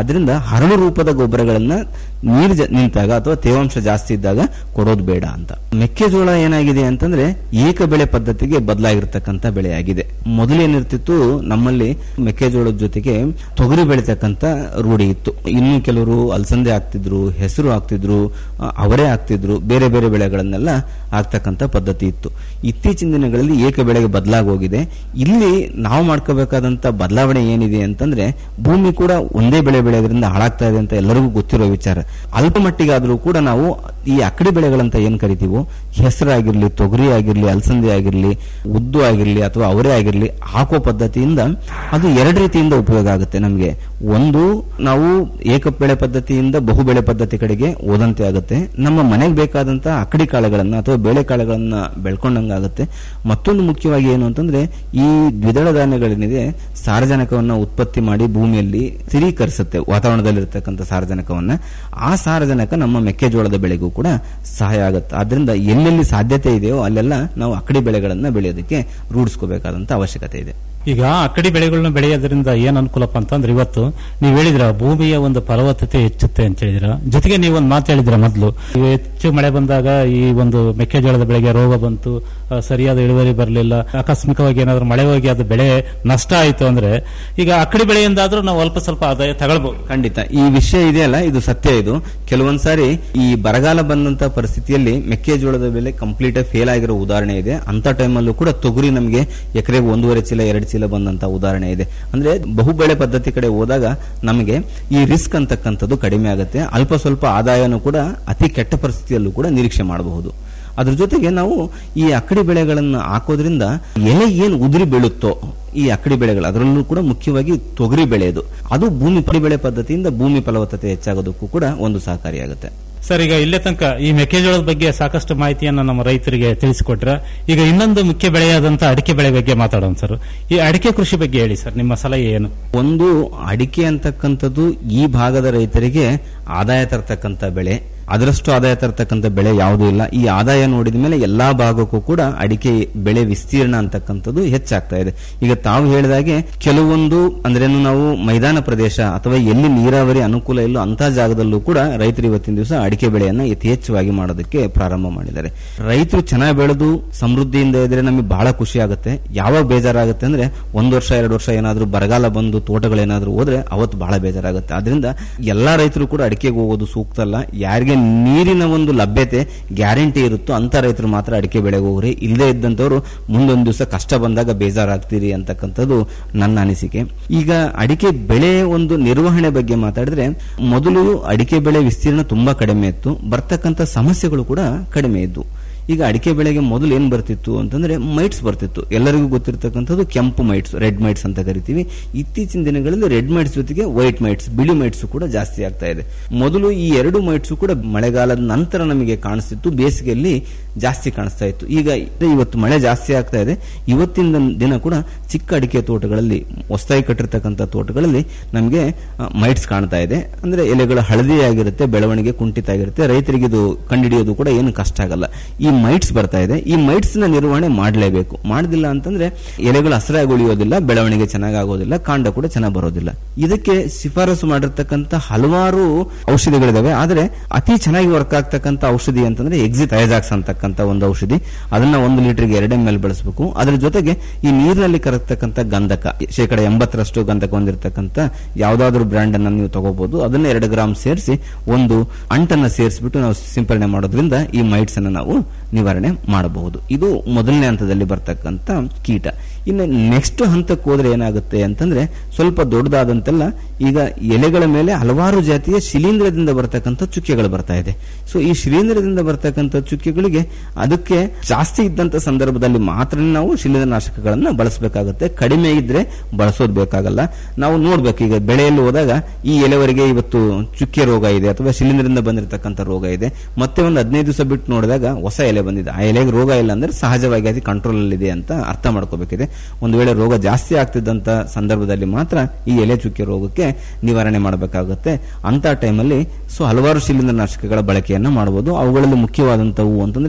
ಆದ್ರಿಂದ ಹರಳು ರೂಪದ ಗೊಬ್ಬರಗಳನ್ನ ನೀರು ಜ- ನಿಂತಾಗ ಅಥವಾ ತೇವಾಂಶ ಜಾಸ್ತಿ ಇದ್ದಾಗ ಕೊಡೋದು ಬೇಡ ಅಂತ ಮೆಕ್ಕೆಜೋಳ ಏನಾಗಿದೆ ಅಂತಂದ್ರೆ ಏಕ ಬೆಳೆ ಪದ್ಧತಿಗೆ ಬದಲಾಗಿರ್ತಕ್ಕಂಥ ಬೆಳೆಯಾಗಿದೆ ಮೊದಲೇನಿರ್ತಿತ್ತು ನಮ್ಮಲ್ಲಿ ಮೆಕ್ಕೆಜೋಳದ ಜೊತೆಗೆ ತೊಗರಿ ಬೆಳಿತಕ್ಕಂಥ ರೂಢಿ ಇತ್ತು ಇನ್ನು ಕೆಲವರು ಅಲಸಂದೆ ಹಾಕ್ತಿದ್ರು ಹೆಸರು ಹಾಕ್ತಿದ್ರು ಆ, ಅವರೇ ಹಾಕ್ತಿದ್ರು ಬೇರೆ ಬೇರೆ ಬೆಳೆಗಳನ್ನೆಲ್ಲ ಹಾಕ್ತಕ್ಕಂಥ ಪದ್ಧತಿ ಇತ್ತು ಇತ್ತೀಚಿನ ದಿನಗಳಲ್ಲಿ ಏಕ ಬೆಳೆಗೆ ಬದಲಾಗಿ ಹೋಗಿದೆ ಇಲ್ಲಿ ನಾವು ಮಾಡ್ಕೋಬೇಕಾದಂತ ಬದಲಾವಣೆ ಏನಿದೆ ಅಂತಂದ್ರೆ ಭೂಮಿ ಕೂಡ ಒಂದೇ ಬೆಳೆ ಬೆಳೆಯೋದ್ರಿಂದ ಹಾಳಾಗ್ತಾ ಇದೆ ಅಂತ ಎಲ್ಲರಿಗೂ ಗೊತ್ತಿರೋ ವಿಚಾರ ಅಲ್ಪ ಮಟ್ಟಿಗಾದ್ರೂ ಕೂಡ ನಾವು ಈ ಅಕ್ಕಡಿ ಬೆಳೆಗಳಂತ ಏನ್ ಕರಿತೀವೋ ಹೆಸರಾಗಿರ್ಲಿ ತೊಗರಿ ಆಗಿರ್ಲಿ ಅಲಸಂದೆ ಆಗಿರ್ಲಿ ಉದ್ದು ಆಗಿರ್ಲಿ ಅಥವಾ ಅವರೇ ಆಗಿರ್ಲಿ ಹಾಕೋ ಪದ್ಧತಿಯಿಂದ ಅದು ಎರಡು ರೀತಿಯಿಂದ ಉಪಯೋಗ ಆಗುತ್ತೆ ನಮಗೆ ಒಂದು ನಾವು ಏಕ ಬೆಳೆ ಪದ್ಧತಿಯಿಂದ ಬಹು ಬೆಳೆ ಪದ್ಧತಿ ಕಡೆಗೆ ಓದಂತೆ ಆಗುತ್ತೆ ನಮ್ಮ ಮನೆಗೆ ಬೇಕಾದಂತ ಅಕ್ಕಡಿ ಕಾಳುಗಳನ್ನ ಅಥವಾ ಬೇಳೆ ಕಾಳುಗಳನ್ನ ಬೆಳ್ಕೊಂಡಂಗಾಗುತ್ತೆ ಮತ್ತೊಂದು ಮುಖ್ಯವಾಗಿ ಏನು ಅಂತಂದ್ರೆ ಈ ದ್ವಿದಳ ಧಾನ್ಯಗಳೇನಿದೆ ಸಾರಜನಕವನ್ನ ಉತ್ಪತ್ತಿ ಮಾಡಿ ಭೂಮಿಯಲ್ಲಿ ಸ್ಥಿರೀಕರಿಸುತ್ತೆ ವಾತಾವರಣದಲ್ಲಿರ್ತಕ್ಕಂಥ ಸಾರಜನಕವನ್ನ ಆ ಸಾರಜನಕ ನಮ್ಮ ಮೆಕ್ಕೆಜೋಳದ ಬೆಳೆಗೂ ಕೂಡ ಸಹಾಯ ಆಗುತ್ತೆ ಆದ್ರಿಂದ ಎಲ್ಲೆಲ್ಲಿ ಸಾಧ್ಯತೆ ಇದೆಯೋ ಅಲ್ಲೆಲ್ಲ ನಾವು ಅಕ್ಕಡಿ ಬೆಳೆಗಳನ್ನ ಬೆಳೆಯೋದಕ್ಕೆ ರೂಢಿಸ್ಕೋಬೇಕಾದಂತ ಅವಶ್ಯಕತೆ ಇದೆ ಈಗ ಅಕ್ಕಡಿ ಬೆಳೆಗಳನ್ನ ಬೆಳೆಯೋದ್ರಿಂದ ಏನ್ ಅನುಕೂಲಪ್ಪ ಅಂತಂದ್ರೆ ಇವತ್ತು ನೀವು ಹೇಳಿದ್ರ ಭೂಮಿಯ ಒಂದು ಫಲವತ್ತತೆ ಹೆಚ್ಚುತ್ತೆ ಅಂತ ಹೇಳಿದ್ರ ಜೊತೆಗೆ ನೀವು ಒಂದು ಮಾತು ಹೇಳಿದ್ರ ಮೊದಲು ಹೆಚ್ಚು ಮಳೆ ಬಂದಾಗ ಈ ಒಂದು ಮೆಕ್ಕೆಜೋಳದ ಬೆಳೆಗೆ ರೋಗ ಬಂತು ಆ, ಸರಿಯಾದ ಇಳುವರಿ ಬರಲಿಲ್ಲ ಆಕಸ್ಮಿಕವಾಗಿ ಏನಾದ್ರೂ ಮಳೆ ಹೋಗಿ ಅದು ಬೆಳೆ ನಷ್ಟ ಆಯ್ತು ಅಂದ್ರೆ ಈಗ ಅಕ್ಕಡಿ ಬೆಳೆಯಿಂದಾದ್ರೂ ನಾವು ಅಲ್ಪ ಸ್ವಲ್ಪ ಆದಾಯ ತಗೊಳ್ಬಹುದು ಖಂಡಿತ ಈ ವಿಷಯ ಇದೆಯಲ್ಲ ಇದು ಸತ್ಯ ಇದು ಕೆಲವೊಂದ್ಸಾರಿ ಈ ಬರಗಾಲ ಬಂದಂತ ಪರಿಸ್ಥಿತಿಯಲ್ಲಿ ಮೆಕ್ಕೆಜೋಳದ ಬೆಲೆ ಕಂಪ್ಲೀಟ್ ಫೇಲ್ ಆಗಿರೋ ಉದಾಹರಣೆ ಇದೆ ಅಂತ ಟೈಮಲ್ಲೂ ಕೂಡ ತೊಗರಿ ನಮಗೆ ಎಕರೆಗೆ ಒಂದೂವರೆ ಚೀಲ ಎರಡು ಚೀಲ ಬಂದಂತ ಉದಾಹರಣೆ ಇದೆ ಅಂದ್ರೆ ಬಹುಬೆಳೆ ಪದ್ಧತಿ ಕಡೆ ಹೋದಾಗ ನಮಗೆ ಈ ರಿಸ್ಕ್ ಅಂತಕ್ಕಂಥದ್ದು ಕಡಿಮೆ ಆಗುತ್ತೆ ಅಲ್ಪ ಸ್ವಲ್ಪ ಆದಾಯನೂ ಕೂಡ ಅತಿ ಕೆಟ್ಟ ಪರಿಸ್ಥಿತಿಯಲ್ಲೂ ಕೂಡ ನಿರೀಕ್ಷೆ ಮಾಡಬಹುದು ಅದ್ರ ಜೊತೆಗೆ ನಾವು ಈ ಅಕ್ಕಡಿ ಬೆಳೆಗಳನ್ನು ಹಾಕೋದ್ರಿಂದ ಎಲೆ ಏನು ಉದುರಿ ಬೀಳುತ್ತೋ ಈ ಅಕ್ಕಡಿ ಬೆಳೆಗಳು ಅದರಲ್ಲೂ ಕೂಡ ಮುಖ್ಯವಾಗಿ ತೊಗರಿ ಬೆಳೆಯೋದು ಅದು ಭೂಮಿ ಪಡಿ ಬೆಳೆ ಪದ್ಧತಿಯಿಂದ ಭೂಮಿ ಫಲವತ್ತತೆ ಹೆಚ್ಚಾಗೋದಕ್ಕೂ ಕೂಡ ಒಂದು ಸಹಕಾರಿಯಾಗುತ್ತೆ ಸರ್ ಈಗ ಇಲ್ಲೇ ತನಕ ಈ ಮೆಕ್ಕೆಜೋಳದ ಬಗ್ಗೆ ಸಾಕಷ್ಟು ಮಾಹಿತಿಯನ್ನು ನಮ್ಮ ರೈತರಿಗೆ ತಿಳಿಸಿಕೊಟ್ರ ಈಗ ಇನ್ನೊಂದು ಮುಖ್ಯ ಬೆಳೆಯಾದಂತ ಅಡಿಕೆ ಬೆಳೆ ಬಗ್ಗೆ ಮಾತಾಡೋಣ ಸರ್ ಈ ಅಡಿಕೆ ಕೃಷಿ ಬಗ್ಗೆ ಹೇಳಿ ಸರ್ ನಿಮ್ಮ ಸಲಹೆ ಏನು ಒಂದು ಅಡಿಕೆ ಅಂತಕ್ಕಂಥದ್ದು ಈ ಭಾಗದ ರೈತರಿಗೆ ಆದಾಯ ತರ್ತಕ್ಕಂಥ ಬೆಳೆ ಅದರಷ್ಟು ಆದಾಯ ತರ್ತಕ್ಕಂಥ ಬೆಳೆ ಯಾವುದೂ ಇಲ್ಲ ಈ ಆದಾಯ ನೋಡಿದ ಮೇಲೆ ಎಲ್ಲಾ ಭಾಗಕ್ಕೂ ಕೂಡ ಅಡಿಕೆ ಬೆಳೆ ವಿಸ್ತೀರ್ಣ ಅಂತಕ್ಕಂಥದ್ದು ಹೆಚ್ಚಾಗ್ತಾ ಇದೆ ಈಗ ತಾವು ಹೇಳಿದಾಗೆ ಕೆಲವೊಂದು ಅಂದ್ರೇನು ನಾವು ಮೈದಾನ ಪ್ರದೇಶ ಅಥವಾ ಎಲ್ಲಿ ನೀರಾವರಿ ಅನುಕೂಲ ಇಲ್ಲೋ ಅಂತ ಜಾಗದಲ್ಲೂ ಕೂಡ ರೈತರು ಇವತ್ತಿನ ದಿವಸ ಅಡಿಕೆ ಬೆಳೆಯನ್ನ ಯಥೇಚ್ಛವಾಗಿ ಮಾಡೋದಕ್ಕೆ ಪ್ರಾರಂಭ ಮಾಡಿದ್ದಾರೆ ರೈತರು ಚೆನ್ನಾಗಿ ಬೆಳೆದು ಸಮೃದ್ಧಿಯಿಂದ ಇದ್ರೆ ನಮಗೆ ಬಹಳ ಖುಷಿ ಆಗುತ್ತೆ ಯಾವಾಗ ಬೇಜಾರಾಗುತ್ತೆ ಅಂದ್ರೆ ಒಂದ್ ವರ್ಷ ಎರಡು ವರ್ಷ ಏನಾದ್ರೂ ಬರಗಾಲ ಬಂದು ತೋಟಗಳೇನಾದ್ರೂ ಹೋದ್ರೆ ಅವತ್ತು ಬಹಳ ಬೇಜಾರಾಗುತ್ತೆ ಅದರಿಂದ ಎಲ್ಲಾ ರೈತರು ಕೂಡ ಅಡಿಕೆಗೆ ಹೋಗೋದು ಸೂಕ್ತ ಅಲ್ಲ ಯಾರಿಗೆ ನೀರಿನ ಒಂದು ಲಭ್ಯತೆ ಗ್ಯಾರಂಟಿ ಇರುತ್ತೋ ಅಂತ ರೈತರು ಮಾತ್ರ ಅಡಿಕೆ ಬೆಳೆಗೆ ಹೋಗ್ರಿ ಇಲ್ಲದೆ ಇದ್ದಂತವ್ರು ಮುಂದೊಂದು ದಿವಸ ಕಷ್ಟ ಬಂದಾಗ ಬೇಜಾರಾಗ್ತೀರಿ ಅಂತಕ್ಕಂಥದ್ದು ನನ್ನ ಅನಿಸಿಕೆ ಈಗ ಅಡಿಕೆ ಬೆಳೆ ಒಂದು ನಿರ್ವಹಣೆ ಬಗ್ಗೆ ಮಾತಾಡಿದ್ರೆ ಮೊದಲು ಅಡಿಕೆ ಬೆಳೆ ವಿಸ್ತೀರ್ಣ ತುಂಬಾ ಕಡಿಮೆ ಇತ್ತು ಬರ್ತಕ್ಕಂಥ ಸಮಸ್ಯೆಗಳು ಕೂಡ ಕಡಿಮೆ ಇದ್ವು ಈಗ ಅಡಿಕೆ ಬೆಳೆಗೆ ಮೊದಲು ಏನ್ ಬರ್ತಿತ್ತು ಅಂತಂದ್ರೆ ಮೈಟ್ಸ್ ಬರ್ತಿತ್ತು ಎಲ್ಲರಿಗೂ ಗೊತ್ತಿರತಕ್ಕಂಥದ್ದು ಕೆಂಪು ಮೈಟ್ಸ್ ರೆಡ್ ಮೈಟ್ಸ್ ಅಂತ ಕರಿತೀವಿ ಇತ್ತೀಚಿನ ದಿನಗಳಲ್ಲಿ ರೆಡ್ ಮೈಟ್ಸ್ ಜೊತೆಗೆ ವೈಟ್ ಮೈಟ್ಸ್ ಬಿಳಿ ಮೈಟ್ಸ್ ಕೂಡ ಜಾಸ್ತಿ ಆಗ್ತಾ ಇದೆ ಮೊದಲು ಈ ಎರಡು ಮೈಟ್ಸ್ ಕೂಡ ಮಳೆಗಾಲದ ನಂತರ ನಮಗೆ ಕಾಣಿಸ್ತಿತ್ತು ಬೇಸಿಗೆಯಲ್ಲಿ ಜಾಸ್ತಿ ಕಾಣಿಸ್ತಾ ಇತ್ತು ಈಗ ಇವತ್ತು ಮಳೆ ಜಾಸ್ತಿ ಆಗ್ತಾ ಇದೆ ಇವತ್ತಿನ ದಿನ ಕೂಡ ಚಿಕ್ಕ ಅಡಿಕೆ ತೋಟಗಳಲ್ಲಿ ಹೊಸದಾಗಿ ಕಟ್ಟಿರ್ತಕ್ಕಂಥ ತೋಟಗಳಲ್ಲಿ ನಮಗೆ ಮೈಟ್ಸ್ ಕಾಣ್ತಾ ಇದೆ ಅಂದ್ರೆ ಎಲೆಗಳು ಹಳದಿ ಆಗಿರುತ್ತೆ ಬೆಳವಣಿಗೆ ಕುಂಠಿತ ಆಗಿರುತ್ತೆ ರೈತರಿಗೆ ಇದು ಕಂಡುಹಿಡಿಯೋದು ಕೂಡ ಏನು ಕಷ್ಟ ಆಗಲ್ಲ ಈ ಮೈಟ್ಸ್ ಬರ್ತಾ ಇದೆ ಈ ಮೈಟ್ಸ್ ನ ನಿರ್ವಹಣೆ ಮಾಡಲೇಬೇಕು ಮಾಡಲಿಲ್ಲ ಅಂತಂದ್ರೆ ಎಲೆಗಳು ಹಸಿರಾಗಿ ಉಳಿಯೋದಿಲ್ಲ ಬೆಳವಣಿಗೆ ಚೆನ್ನಾಗಿ ಆಗೋದಿಲ್ಲ ಕಾಂಡ ಕೂಡ ಚೆನ್ನಾಗಿ ಬರೋದಿಲ್ಲ ಇದಕ್ಕೆ ಶಿಫಾರಸು ಮಾಡಿರ್ತಕ್ಕಂಥ ಹಲವಾರು ಔಷಧಿಗಳಿದಾವೆ ಆದ್ರೆ ಅತಿ ಚೆನ್ನಾಗಿ ವರ್ಕ್ ಆಗ್ತಕ್ಕಂಥ ಔಷಧಿ ಅಂತಂದ್ರೆ ಎಕ್ಸಿಟ್ ಐಜಾಕ್ಸ್ ಅಂತಕ್ಕಂಥ ಒಂದು ಔಷಧಿ ಅದನ್ನ ಒಂದು ಲೀಟರ್ಗೆ ಎರಡು ಎಂ ಎಲ್ ಬಳಸಬೇಕು ಅದ್ರ ಜೊತೆಗೆ ಈ ನೀರಿನಲ್ಲಿ ಕರಗ್ತಕ್ಕಂಥ ಗಂಧಕ ಶೇಕಡ ಎಂಬತ್ತರಷ್ಟು ಗಂಧಕ ಹೊಂದಿರತಕ್ಕಂಥ ಯಾವ್ದಾದ್ರು ಬ್ರ್ಯಾಂಡ್ ಅನ್ನ ನೀವು ತಗೋಬಹುದು ಅದನ್ನ ಎರಡು ಗ್ರಾಮ್ ಸೇರಿಸಿ ಒಂದು ಅಂಟನ್ನ ಸೇರಿಸ್ಬಿಟ್ಟು ನಾವು ಸಿಂಪರಣೆ ಮಾಡೋದ್ರಿಂದ ಈ ಮೈಟ್ಸ್ ಅನ್ನ ನಾವು ನಿವಾರಣೆ ಮಾಡಬಹುದು ಇದು ಮೊದಲನೇ ಹಂತದಲ್ಲಿ ಬರ್ತಕ್ಕಂಥ ಕೀಟ ಇನ್ನು ನೆಕ್ಸ್ಟ್ ಹಂತಕ್ಕೆ ಹೋದ್ರೆ ಏನಾಗುತ್ತೆ ಅಂತಂದ್ರೆ ಸ್ವಲ್ಪ ದೊಡ್ಡದಾದಂತೆಲ್ಲ ಈಗ ಎಲೆಗಳ ಮೇಲೆ ಹಲವಾರು ಜಾತಿಯ ಶಿಲೀಂಧ್ರದಿಂದ ಬರ್ತಕ್ಕಂಥ ಚುಕ್ಕೆಗಳು ಬರ್ತಾ ಇದೆ ಸೊ ಈ ಶಿಲೀಂಧ್ರದಿಂದ ಬರ್ತಕ್ಕಂಥ ಚುಕ್ಕೆಗಳಿಗೆ ಅದಕ್ಕೆ ಜಾಸ್ತಿ ಇದ್ದಂತ ಸಂದರ್ಭದಲ್ಲಿ ಮಾತ್ರ ನಾವು ಶಿಲೀಂಧ್ರನಾಶಕಗಳನ್ನ ಬಳಸಬೇಕಾಗುತ್ತೆ ಕಡಿಮೆ ಇದ್ರೆ ಬಳಸೋದು ಬೇಕಾಗಲ್ಲ ನಾವು ನೋಡ್ಬೇಕು ಈಗ ಬೆಳೆಯಲ್ಲಿ ಹೋದಾಗ ಈ ಎಲೆವರೆಗೆ ಇವತ್ತು ಚುಕ್ಕೆ ರೋಗ ಇದೆ ಅಥವಾ ಶಿಲೀಂಧ್ರದಿಂದ ಬಂದಿರತಕ್ಕಂಥ ರೋಗ ಇದೆ ಮತ್ತೆ ಒಂದು ಹದಿನೈದು ದಿವಸ ಬಿಟ್ಟು ನೋಡಿದಾಗ ಹೊಸ ಎಲೆ ಬಂದಿದೆ ಆ ಎಲೆಗೆ ರೋಗ ಇಲ್ಲ ಅಂದ್ರೆ ಸಹಜವಾಗಿ ಅದು ಕಂಟ್ರೋಲ್ ಅಲ್ಲಿ ಇದೆ ಅಂತ ಅರ್ಥ ಮಾಡ್ಕೋಬೇಕಿದೆ ಒಂದು ವೇಳೆ ರೋಗ ಜಾಸ್ತಿ ಆಗ್ತಿದ್ದಂತ ಸಂದರ್ಭದಲ್ಲಿ ಮಾತ್ರ ಈ ಎಲೆ ಚುಕ್ಕೆ ರೋಗಕ್ಕೆ ನಿವಾರಣೆ ಮಾಡಬೇಕಾಗುತ್ತೆ ಅಂತ ಟೈಮಲ್ಲಿ ಸೊ ಹಲವಾರು ಶಿಲೀಂಧ್ರನಾಶಕಗಳ ಬಳಕೆಯನ್ನ ಮಾಡಬಹುದು ಅವುಗಳಲ್ಲಿ ಮುಖ್ಯವಾದಂತವು ಅಂತಂದ್ರೆ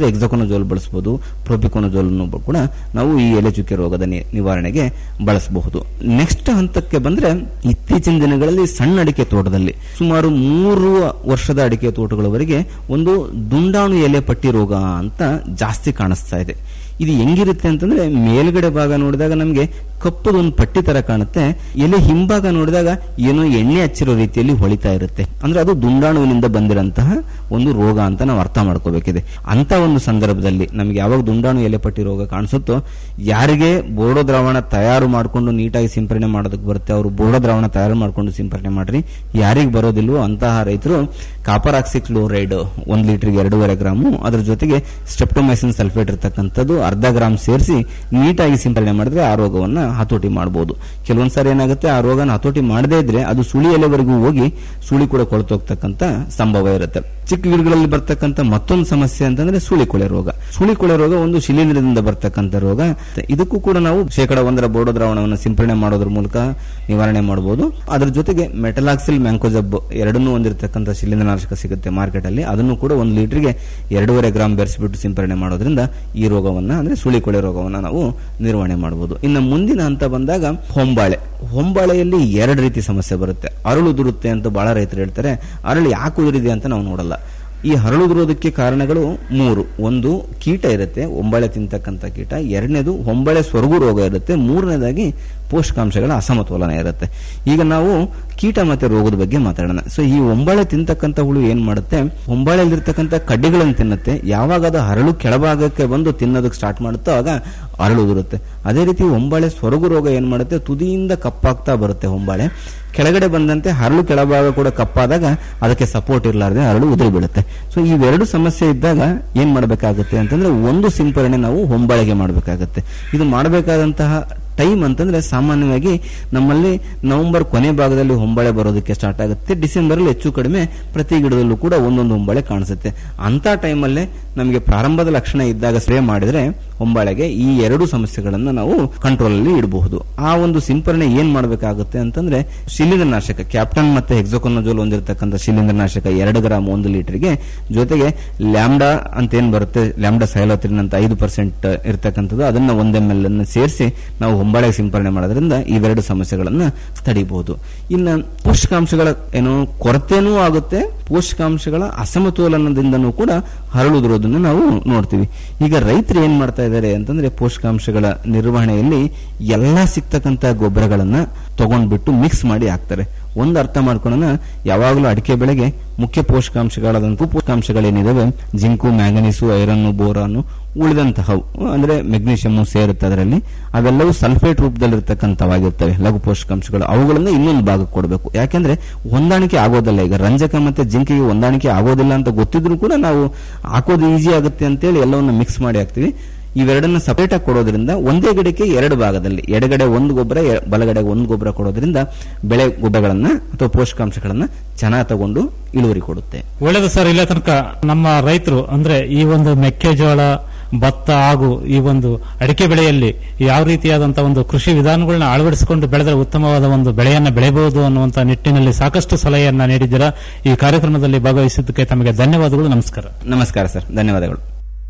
ಎಕ್ಸೋಕೊನಜೋಲ್ ಬಳಸಬಹುದು ಪ್ರೊಪಿಕೊನಜೋಲ್ ಕೂಡ ನಾವು ಈ ಎಲೆ ಚುಕ್ಕೆ ರೋಗದ ನಿ- ನಿವಾರಣೆಗೆ ಬಳಸಬಹುದು ನೆಕ್ಸ್ಟ್ ಹಂತಕ್ಕೆ ಬಂದ್ರೆ ಇತ್ತೀಚಿನ ದಿನಗಳಲ್ಲಿ ಸಣ್ಣ ಅಡಿಕೆ ತೋಟದಲ್ಲಿ ಸುಮಾರು ಮೂರು ವರ್ಷದ ಅಡಿಕೆ ತೋಟಗಳವರೆಗೆ ಒಂದು ದುಂಡಾಣು ಎಲೆ ಪಟ್ಟಿ ರೋಗ ಅಂತ ಜಾಸ್ತಿ ಕಾಣಿಸ್ತಾ ಇದೆ ಇದು ಹೆಂಗಿರುತ್ತೆ ಅಂತಂದ್ರೆ ಮೇಲ್ಗಡೆ ಭಾಗ ನೋಡಿದಾಗ ನಮಗೆ ಕಪ್ಪದೊಂದು ಪಟ್ಟಿ ತರ ಕಾಣುತ್ತೆ ಎಲೆ ಹಿಂಭಾಗ ನೋಡಿದಾಗ ಏನೋ ಎಣ್ಣೆ ಹಚ್ಚಿರೋ ರೀತಿಯಲ್ಲಿ ಹೊಳಿತಾ ಇರುತ್ತೆ ಅಂದ್ರೆ ಅದು ದುಂಡಾಣುವಿನಿಂದ ಬಂದಿರಂತಹ ಒಂದು ರೋಗ ಅಂತ ನಾವು ಅರ್ಥ ಮಾಡ್ಕೋಬೇಕಿದೆ ಅಂತ ಒಂದು ಸಂದರ್ಭದಲ್ಲಿ ನಮಗೆ ಯಾವಾಗ ದುಂಡಾಣು ಎಲೆ ಪಟ್ಟಿ ರೋಗ ಕಾಣಿಸುತ್ತೋ ಯಾರಿಗೆ ಬೋರ್ಡೋ ದ್ರಾವಣ ತಯಾರು ಮಾಡಿಕೊಂಡು ನೀಟಾಗಿ ಸಿಂಪರಣೆ ಮಾಡೋದಕ್ಕೆ ಬರುತ್ತೆ ಅವರು ಬೋರ್ಡೋ ದ್ರಾವಣ ತಯಾರು ಮಾಡಿಕೊಂಡು ಸಿಂಪರಣೆ ಮಾಡ್ರಿ ಯಾರಿಗೆ ಬರೋದಿಲ್ವೋ ಅಂತಹ ರೈತರು ಕಾಪರ್ ಆಕ್ಸಿಕ್ಲೋರೈಡ್ ಒಂದ್ ಲೀಟರ್ಗೆ ಎರಡೂವರೆ ಗ್ರಾಮು ಅದ್ರ ಜೊತೆಗೆ ಸ್ಟೆಪ್ಟೊಮೈಸಿನ್ ಸಲ್ಫೇಟ್ ಇರ್ತಕ್ಕಂಥದ್ದು ಅರ್ಧ ಗ್ರಾಮ್ ಸೇರಿಸಿ ನೀಟಾಗಿ ಸಿಂಪರಣೆ ಮಾಡಿದ್ರೆ ಆ ರೋಗವನ್ನ ಹತೋಟಿ ಮಾಡಬಹುದು ಕೆಲವೊಂದ್ ಸಾರಿ ಏನಾಗುತ್ತೆ ಆ ರೋಗನ ಹತೋಟಿ ಮಾಡದೇ ಇದ್ರೆ ಅದು ಸುಳಿ ಎಲೆವರೆಗೂ ಹೋಗಿ ಸುಳಿ ಕೂಡ ಕೊಳ್ತೋಗ್ತಕ್ಕಂಥ ಸಂಭವ ಇರುತ್ತೆ ಚಿಕ್ಕ ಗಿಡಗಳಲ್ಲಿ ಬರ್ತಕ್ಕಂಥ ಮತ್ತೊಂದು ಸಮಸ್ಯೆ ಅಂತಂದ್ರೆ ಸುಳಿಕೊಳೆ ರೋಗ ಸುಳಿಕೊಳೆ ರೋಗ ಒಂದು ಶಿಲೀಂಧ್ರದಿಂದ ಬರ್ತಕ್ಕಂಥ ರೋಗ ಇದಕ್ಕೂ ಕೂಡ ನಾವು ಶೇಕಡ ಒಂದರ ಬೋರ್ಡೋ ದ್ರಾವಣವನ್ನು ಸಿಂಪರಣೆ ಮಾಡೋದ್ರ ಮೂಲಕ ನಿವಾರಣೆ ಮಾಡಬಹುದು ಅದ್ರ ಜೊತೆಗೆ ಮೆಟಲಾಕ್ಸಿಲ್ ಮ್ಯಾಂಕೋಜಬ್ ಎರಡನ್ನೂ ಹೊಂದಿರತಕ್ಕಂಥ ಶಿಲೀಂಧ್ರನಾಶಕ ಸಿಗುತ್ತೆ ಮಾರ್ಕೆಟ್ ಅಲ್ಲಿ ಅದನ್ನು ಕೂಡ ಒಂದು ಲೀಟರ್ಗೆ ಎರಡೂವರೆ ಗ್ರಾಮ್ ಬೆರೆಸಿಬಿಟ್ಟು ಸಿಂಪರಣೆ ಮಾಡೋದ್ರಿಂದ ಈ ರೋಗವನ್ನ ಅಂದ್ರೆ ಸುಳಿಕೊಳೆ ರೋಗವನ್ನ ನಾವು ನಿರ್ವಹಣೆ ಮಾಡಬಹುದು ಇನ್ನು ಮುಂದಿನ ಹಂತ ಬಂದಾಗ ಹೊಂಬಾಳೆ ಹೊಂಬಾಳೆಯಲ್ಲಿ ಎರಡು ರೀತಿ ಸಮಸ್ಯೆ ಬರುತ್ತೆ ಅರಳು ಉದುರುತ್ತೆ ಅಂತ ಬಹಳ ರೈತರು ಹೇಳ್ತಾರೆ ಅರಳು ಯಾಕೆ ಉದುರಿದೆ ಅಂತ ನಾವು ನೋಡಲ್ಲ ಈ ಹರಳುದುರೋದಕ್ಕೆ ಕಾರಣಗಳು ಮೂರು ಒಂದು ಕೀಟ ಇರುತ್ತೆ ಒಂಬಳೆ ತಿಂತಕ್ಕಂಥ ಕೀಟ ಎರಡನೇದು ಹೊಂಬಳೆ ಸ್ವರ್ಗು ರೋಗ ಇರುತ್ತೆ ಮೂರನೇದಾಗಿ ಪೋಷಕಾಂಶಗಳ ಅಸಮತೋಲನ ಇರುತ್ತೆ ಈಗ ನಾವು ಕೀಟ ಮತ್ತೆ ರೋಗದ ಬಗ್ಗೆ ಮಾತಾಡೋಣ ಸೊ ಈ ಒಂಬಳೆ ತಿಂತಕ್ಕಂಥ ಹುಳು ಏನ್ ಮಾಡುತ್ತೆ ಒಂಬಳೆಯಲ್ಲಿರ್ತಕ್ಕಂಥ ಕಡ್ಡಿಗಳನ್ನು ತಿನ್ನುತ್ತೆ ಯಾವಾಗ ಅದು ಹರಳು ಕೆಳಭಾಗಕ್ಕೆ ಬಂದು ತಿನ್ನೋದಕ್ಕೆ ಸ್ಟಾರ್ಟ್ ಮಾಡುತ್ತೋ ಆಗ ಅರಳು ಉದುರುತ್ತೆ ಅದೇ ರೀತಿ ಒಂಬಳೆ ಸ್ವರ್ಗು ರೋಗ ಏನ್ ಮಾಡುತ್ತೆ ತುದಿಯಿಂದ ಕಪ್ಪಾಗ್ತಾ ಬರುತ್ತೆ ಹೊಂಬಾಳೆ ಕೆಳಗಡೆ ಬಂದಂತೆ ಹರಳು ಕೆಳಭಾಗ ಕೂಡ ಕಪ್ಪಾದಾಗ ಅದಕ್ಕೆ ಸಪೋರ್ಟ್ ಇರಲಾರ್ದೆ ಹರಳು ಉದುರಿ ಬೀಳುತ್ತೆ ಸೊ ಇವೆರಡು ಸಮಸ್ಯೆ ಇದ್ದಾಗ ಏನ್ ಮಾಡಬೇಕಾಗುತ್ತೆ ಅಂತಂದ್ರೆ ಒಂದು ಸಿಂಪರಣೆ ನಾವು ಹೊಂಬಾಳೆಗೆ ಮಾಡಬೇಕಾಗುತ್ತೆ ಇದು ಮಾಡಬೇಕಾದಂತಹ ಟೈಮ್ ಅಂತಂದ್ರೆ ಸಾಮಾನ್ಯವಾಗಿ ನಮ್ಮಲ್ಲಿ ನವೆಂಬರ್ ಕೊನೆ ಭಾಗದಲ್ಲಿ ಹೊಂಬಾಳೆ ಬರೋದಕ್ಕೆ ಸ್ಟಾರ್ಟ್ ಆಗುತ್ತೆ ಡಿಸೆಂಬರ್ ಅಲ್ಲಿ ಹೆಚ್ಚು ಕಡಿಮೆ ಪ್ರತಿ ಗಿಡದಲ್ಲೂ ಕೂಡ ಒಂದೊಂದು ಹೊಂಬಾಳೆ ಕಾಣಿಸುತ್ತೆ ಅಂತ ಟೈಮಲ್ಲೇ ನಮಗೆ ಪ್ರಾರಂಭದ ಲಕ್ಷಣ ಇದ್ದಾಗ ಸ್ಪ್ರೇ ಮಾಡಿದ್ರೆ ಹೊಂಬಾಳೆಗೆ ಈ ಎರಡು ಸಮಸ್ಯೆಗಳನ್ನ ನಾವು ಕಂಟ್ರೋಲ್ ಅಲ್ಲಿ ಇಡಬಹುದು ಆ ಒಂದು ಸಿಂಪರಣೆ ಏನ್ ಮಾಡಬೇಕಾಗುತ್ತೆ ಅಂತಂದ್ರೆ ಶಿಲೀಂಧ್ರನಾಶಕ ಕ್ಯಾಪ್ಟನ್ ಮತ್ತೆ ಹೆಕ್ಸೋಕೊನಜೋಲ್ ಹೊಂದಿರತಕ್ಕಂಥ ಶಿಲೀಂಧ್ರನಾಶಕ ಎರಡು ಗ್ರಾಮ್ ಒಂದು ಲೀಟರ್ಗೆ ಜೊತೆಗೆ ಲ್ಯಾಂಬ್ಡಾ ಅಂತ ಏನ್ ಬರುತ್ತೆ ಲ್ಯಾಂಬ್ಡಾ ಸೈಲೋತ್ರಿನ್ ಅಂತ ಐದು ಪರ್ಸೆಂಟ್ ಇರತಕ್ಕಂಥದ್ದು ಅದನ್ನ ಒಂದ್ ಎಂ ಎಲ್ ಅನ್ನು ಸೇರಿಸಿ ನಾವು ಹೊಂಬಾಳೆಗೆ ಸಿಂಪರಣೆ ಮಾಡೋದ್ರಿಂದ ಇವೆರಡು ಸಮಸ್ಯೆಗಳನ್ನ ತಡಿಬಹುದು ಇನ್ನು ಪೋಷಕಾಂಶಗಳ ಏನು ಕೊರತೆನೂ ಆಗುತ್ತೆ ಪೋಷಕಾಂಶಗಳ ಅಸಮತೋಲನದಿಂದನೂ ಕೂಡ ಹರಳುದಿರೋದನ್ನ ನಾವು ನೋಡ್ತೀವಿ ಈಗ ರೈತರು ಏನ್ ಮಾಡ್ತಾ ಇದ್ದಾರೆ ಅಂತಂದ್ರೆ ಪೋಷಕಾಂಶಗಳ ನಿರ್ವಹಣೆಯಲ್ಲಿ ಎಲ್ಲಾ ಸಿಗ್ತಕ್ಕಂತ ಗೊಬ್ಬರಗಳನ್ನ ತಗೊಂಡ್ಬಿಟ್ಟು ಮಿಕ್ಸ್ ಮಾಡಿ ಹಾಕ್ತಾರೆ ಒಂದು ಅರ್ಥ ಮಾಡ್ಕೊಳ್ಳೋಣ ಯಾವಾಗಲೂ ಅಡಿಕೆ ಬೆಳೆಗೆ ಮುಖ್ಯ ಪೋಷಕಾಂಶಗಳಾದಂತಹ ಪೋಷಕಾಂಶಗಳೇನಿದಾವೆ ಜಿಂಕು ಮ್ಯಾಂಗನೀಸು ಐರನ್ ಬೋರಾನು ಉಳಿದಂತಹವು ಅಂದ್ರೆ ಮೆಗ್ನೀಷಿಯಮ್ ಸೇರುತ್ತೆ ಅದರಲ್ಲಿ ಅವೆಲ್ಲವೂ ಸಲ್ಫೇಟ್ ರೂಪದಲ್ಲಿರ್ತಕ್ಕಂಥವಾಗಿರ್ತವೆ ಲಘು ಪೋಷಕಾಂಶಗಳು ಅವುಗಳನ್ನು ಇನ್ನೊಂದು ಭಾಗಕ್ಕೆ ಕೊಡಬೇಕು ಯಾಕೆಂದ್ರೆ ಹೊಂದಾಣಿಕೆ ಆಗೋದಿಲ್ಲ ಈಗ ರಂಜಕ ಮತ್ತೆ ಜಿಂಕಿಗೆ ಹೊಂದಾಣಿಕೆ ಆಗೋದಿಲ್ಲ ಅಂತ ಗೊತ್ತಿದ್ರು ಕೂಡ ನಾವು ಹಾಕೋದು ಈಸಿ ಆಗುತ್ತೆ ಅಂತೇಳಿ ಎಲ್ಲವನ್ನ ಮಿಕ್ಸ್ ಮಾಡಿ ಹಾಕ್ತಿವಿ ಇವೆರಡನ್ನ ಸಪರೇಟ್ ಆಗಿ ಕೊಡೋದ್ರಿಂದ ಒಂದೇ ಗಿಡಕ್ಕೆ ಎರಡು ಭಾಗದಲ್ಲಿ ಎಡಗಡೆ ಒಂದು ಗೊಬ್ಬರ ಎ- ಬಲಗಡೆ ಒಂದು ಗೊಬ್ಬರ ಕೊಡೋದ್ರಿಂದ ಬೆಳೆ ಗೊಬ್ಬರಗಳನ್ನ ಅಥವಾ ಪೋಷಕಾಂಶಗಳನ್ನ ಚೆನ್ನಾಗಿ ತಗೊಂಡು ಇಳುವರಿ ಕೊಡುತ್ತೆ ಒಳ್ಳೆಯದು ಸರ್ ಇಲ್ಲ ತನಕ ನಮ್ಮ ರೈತರು ಅಂದ್ರೆ ಈ ಒಂದು ಮೆಕ್ಕೆಜೋಳ ಭತ್ತ ಹಾಗೂ ಈ ಒಂದು ಅಡಿಕೆ ಬೆಳೆಯಲ್ಲಿ ಯಾವ ರೀತಿಯಾದಂತಹ ಒಂದು ಕೃಷಿ ವಿಧಾನಗಳನ್ನ ಅಳವಡಿಸಿಕೊಂಡು ಬೆಳೆದರೆ ಉತ್ತಮವಾದ ಒಂದು ಬೆಳೆಯನ್ನ ಬೆಳೆಯಬಹುದು ಅನ್ನುವಂತ ನಿಟ್ಟಿನಲ್ಲಿ ಸಾಕಷ್ಟು ಸಲಹೆಯನ್ನ ನೀಡಿದ್ದೀರಾ ಈ ಕಾರ್ಯಕ್ರಮದಲ್ಲಿ ಭಾಗವಹಿಸಿದ್ದಕ್ಕೆ ತಮಗೆ ಧನ್ಯವಾದಗಳು ನಮಸ್ಕಾರ ನಮಸ್ಕಾರ ಸರ್ ಧನ್ಯವಾದಗಳು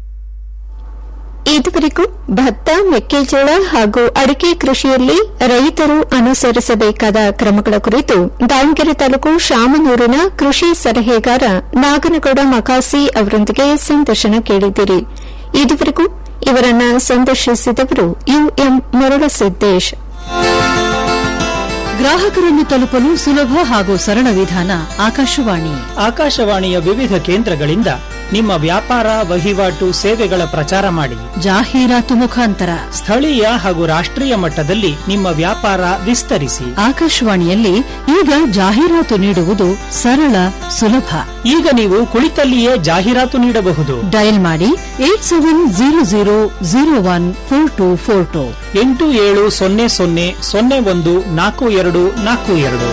ಇದುವರೆಗೂ ಭತ್ತ ಮೆಕ್ಕೆಜೋಳ ಹಾಗೂ ಅಡಿಕೆ ಕೃಷಿಯಲ್ಲಿ ರೈತರು ಅನುಸರಿಸಬೇಕಾದ ಕ್ರಮಗಳ ಕುರಿತು ದಾವಣಗೆರೆ ತಾಲೂಕು ಶಾಮನೂರಿನ ಕೃಷಿ ಸಲಹೆಗಾರ ನಾಗನಗೌಡ ಮಕಾಸಿ ಅವರೊಂದಿಗೆ ಸಂದರ್ಶನ ಕೇಳಿದಿರಿ ಇದುವರೆಗೂ ಇವರನ್ನ ಸಂದರ್ಶಿಸಿದವರು ಯುಎಂ ಮುರುಳಸಿದ್ದೇಶ್ ಗ್ರಾಹಕರನ್ನು ತಲುಪಲು ಸುಲಭ ಹಾಗೂ ಸರಳ ವಿಧಾನ ಆಕಾಶವಾಣಿ ಆಕಾಶವಾಣಿಯ ವಿವಿಧ ಕೇಂದ್ರಗಳಿಂದ ನಿಮ್ಮ ವ್ಯಾಪಾರ ವಹಿವಾಟು ಸೇವೆಗಳ ಪ್ರಚಾರ ಮಾಡಿ ಜಾಹೀರಾತು ಮುಖಾಂತರ ಸ್ಥಳೀಯ ಹಾಗೂ ರಾಷ್ಟ್ರೀಯ ಮಟ್ಟದಲ್ಲಿ ನಿಮ್ಮ ವ್ಯಾಪಾರ ವಿಸ್ತರಿಸಿ ಆಕಾಶವಾಣಿಯಲ್ಲಿ ಈಗ ಜಾಹೀರಾತು ನೀಡುವುದು ಸರಳ ಸುಲಭ ಈಗ ನೀವು ಕುಳಿತಲ್ಲಿಯೇ ಜಾಹೀರಾತು ನೀಡಬಹುದು ಡಯಲ್ ಮಾಡಿ eight seven zero zero zero one four two four two ಎಂಟು ಏಳು ಸೊನ್ನೆ ಸೊನ್ನೆ ಸೊನ್ನೆ ಒಂದು ನಾಲ್ಕು ಎರಡು ನಾಲ್ಕು ಎರಡು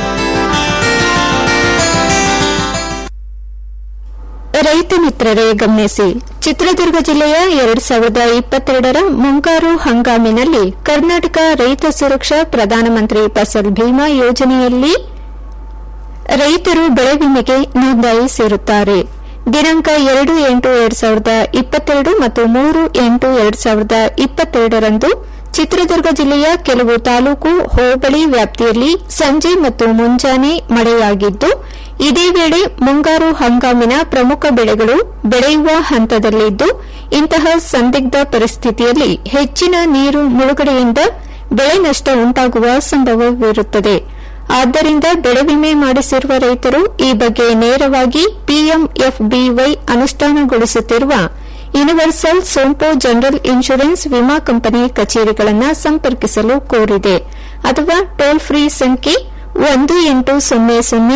ರೈತ ಮಿತ್ರರೇ ಗಮನಿಸಿ ಚಿತ್ರದುರ್ಗ ಜಿಲ್ಲೆಯ ಎರಡ್ ಸಾವಿರದ ಇಪ್ಪತ್ತೆರಡರ ಮುಂಗಾರು ಹಂಗಾಮಿನಲ್ಲಿ ಕರ್ನಾಟಕ ರೈತ ಸುರಕ್ಷಾ ಪ್ರಧಾನಮಂತ್ರಿ ಫಸಲ್ ಭೀಮಾ ಯೋಜನೆಯಲ್ಲಿ ರೈತರು ಬೆಳೆ ವಿಮೆಗೆ ನೋಂದಾಯಿಸಿರುತ್ತಾರೆ ದಿನಾಂಕ ಎರಡು ಎಂಟು ಎರಡ್ ಸಾವಿರದ ಇಪ್ಪತ್ತೆರಡು ಮತ್ತು ಮೂರು ಎಂಟು ಎರಡ್ ಸಾವಿರದ ಇಪ್ಪತ್ತೆರಡರಂದು ಚಿತ್ರದುರ್ಗ ಜಿಲ್ಲೆಯ ಕೆಲವು ತಾಲೂಕು ಹೋಬಳಿ ವ್ಯಾಪ್ತಿಯಲ್ಲಿ ಸಂಜೆ ಮತ್ತು ಮುಂಜಾನೆ ಮಳೆಯಾಗಿದ್ದು ಇದೇ ವೇಳೆ ಮುಂಗಾರು ಹಂಗಾಮಿನ ಪ್ರಮುಖ ಬೆಳೆಗಳು ಬೆಳೆಯುವ ಹಂತದಲ್ಲಿದ್ದು ಇಂತಹ ಸಂದಿಗ್ಧ ಪರಿಸ್ಥಿತಿಯಲ್ಲಿ ಹೆಚ್ಚಿನ ನೀರು ಮುಳುಗಡೆಯಿಂದ ಬೆಳೆ ನಷ್ಟ ಉಂಟಾಗುವ ಸಂಭವವಿರುತ್ತದೆ ಆದ್ದರಿಂದ ಬೆಳೆ ವಿಮೆ ಮಾಡಿಸಿರುವ ರೈತರು ಈ ಬಗ್ಗೆ ನೇರವಾಗಿ ಪಿಎಂಎಫ್ಬಿವೈ ಅನುಷ್ಠಾನಗೊಳಿಸುತ್ತಿರುವ ಯೂನಿವರ್ಸಲ್ ಸೋಂಪೋ ಜನರಲ್ ಇನ್ಶೂರೆನ್ಸ್ ವಿಮಾ ಕಂಪನಿ ಕಚೇರಿಗಳನ್ನು ಸಂಪರ್ಕಿಸಲು ಕೋರಿದೆ ಅಥವಾ ಟೋಲ್ ಫ್ರೀ ಸಂಖ್ಯೆ ಒಂದು ಎಂಟು ಸೊನ್ನೆ ಸೊನ್ನೆ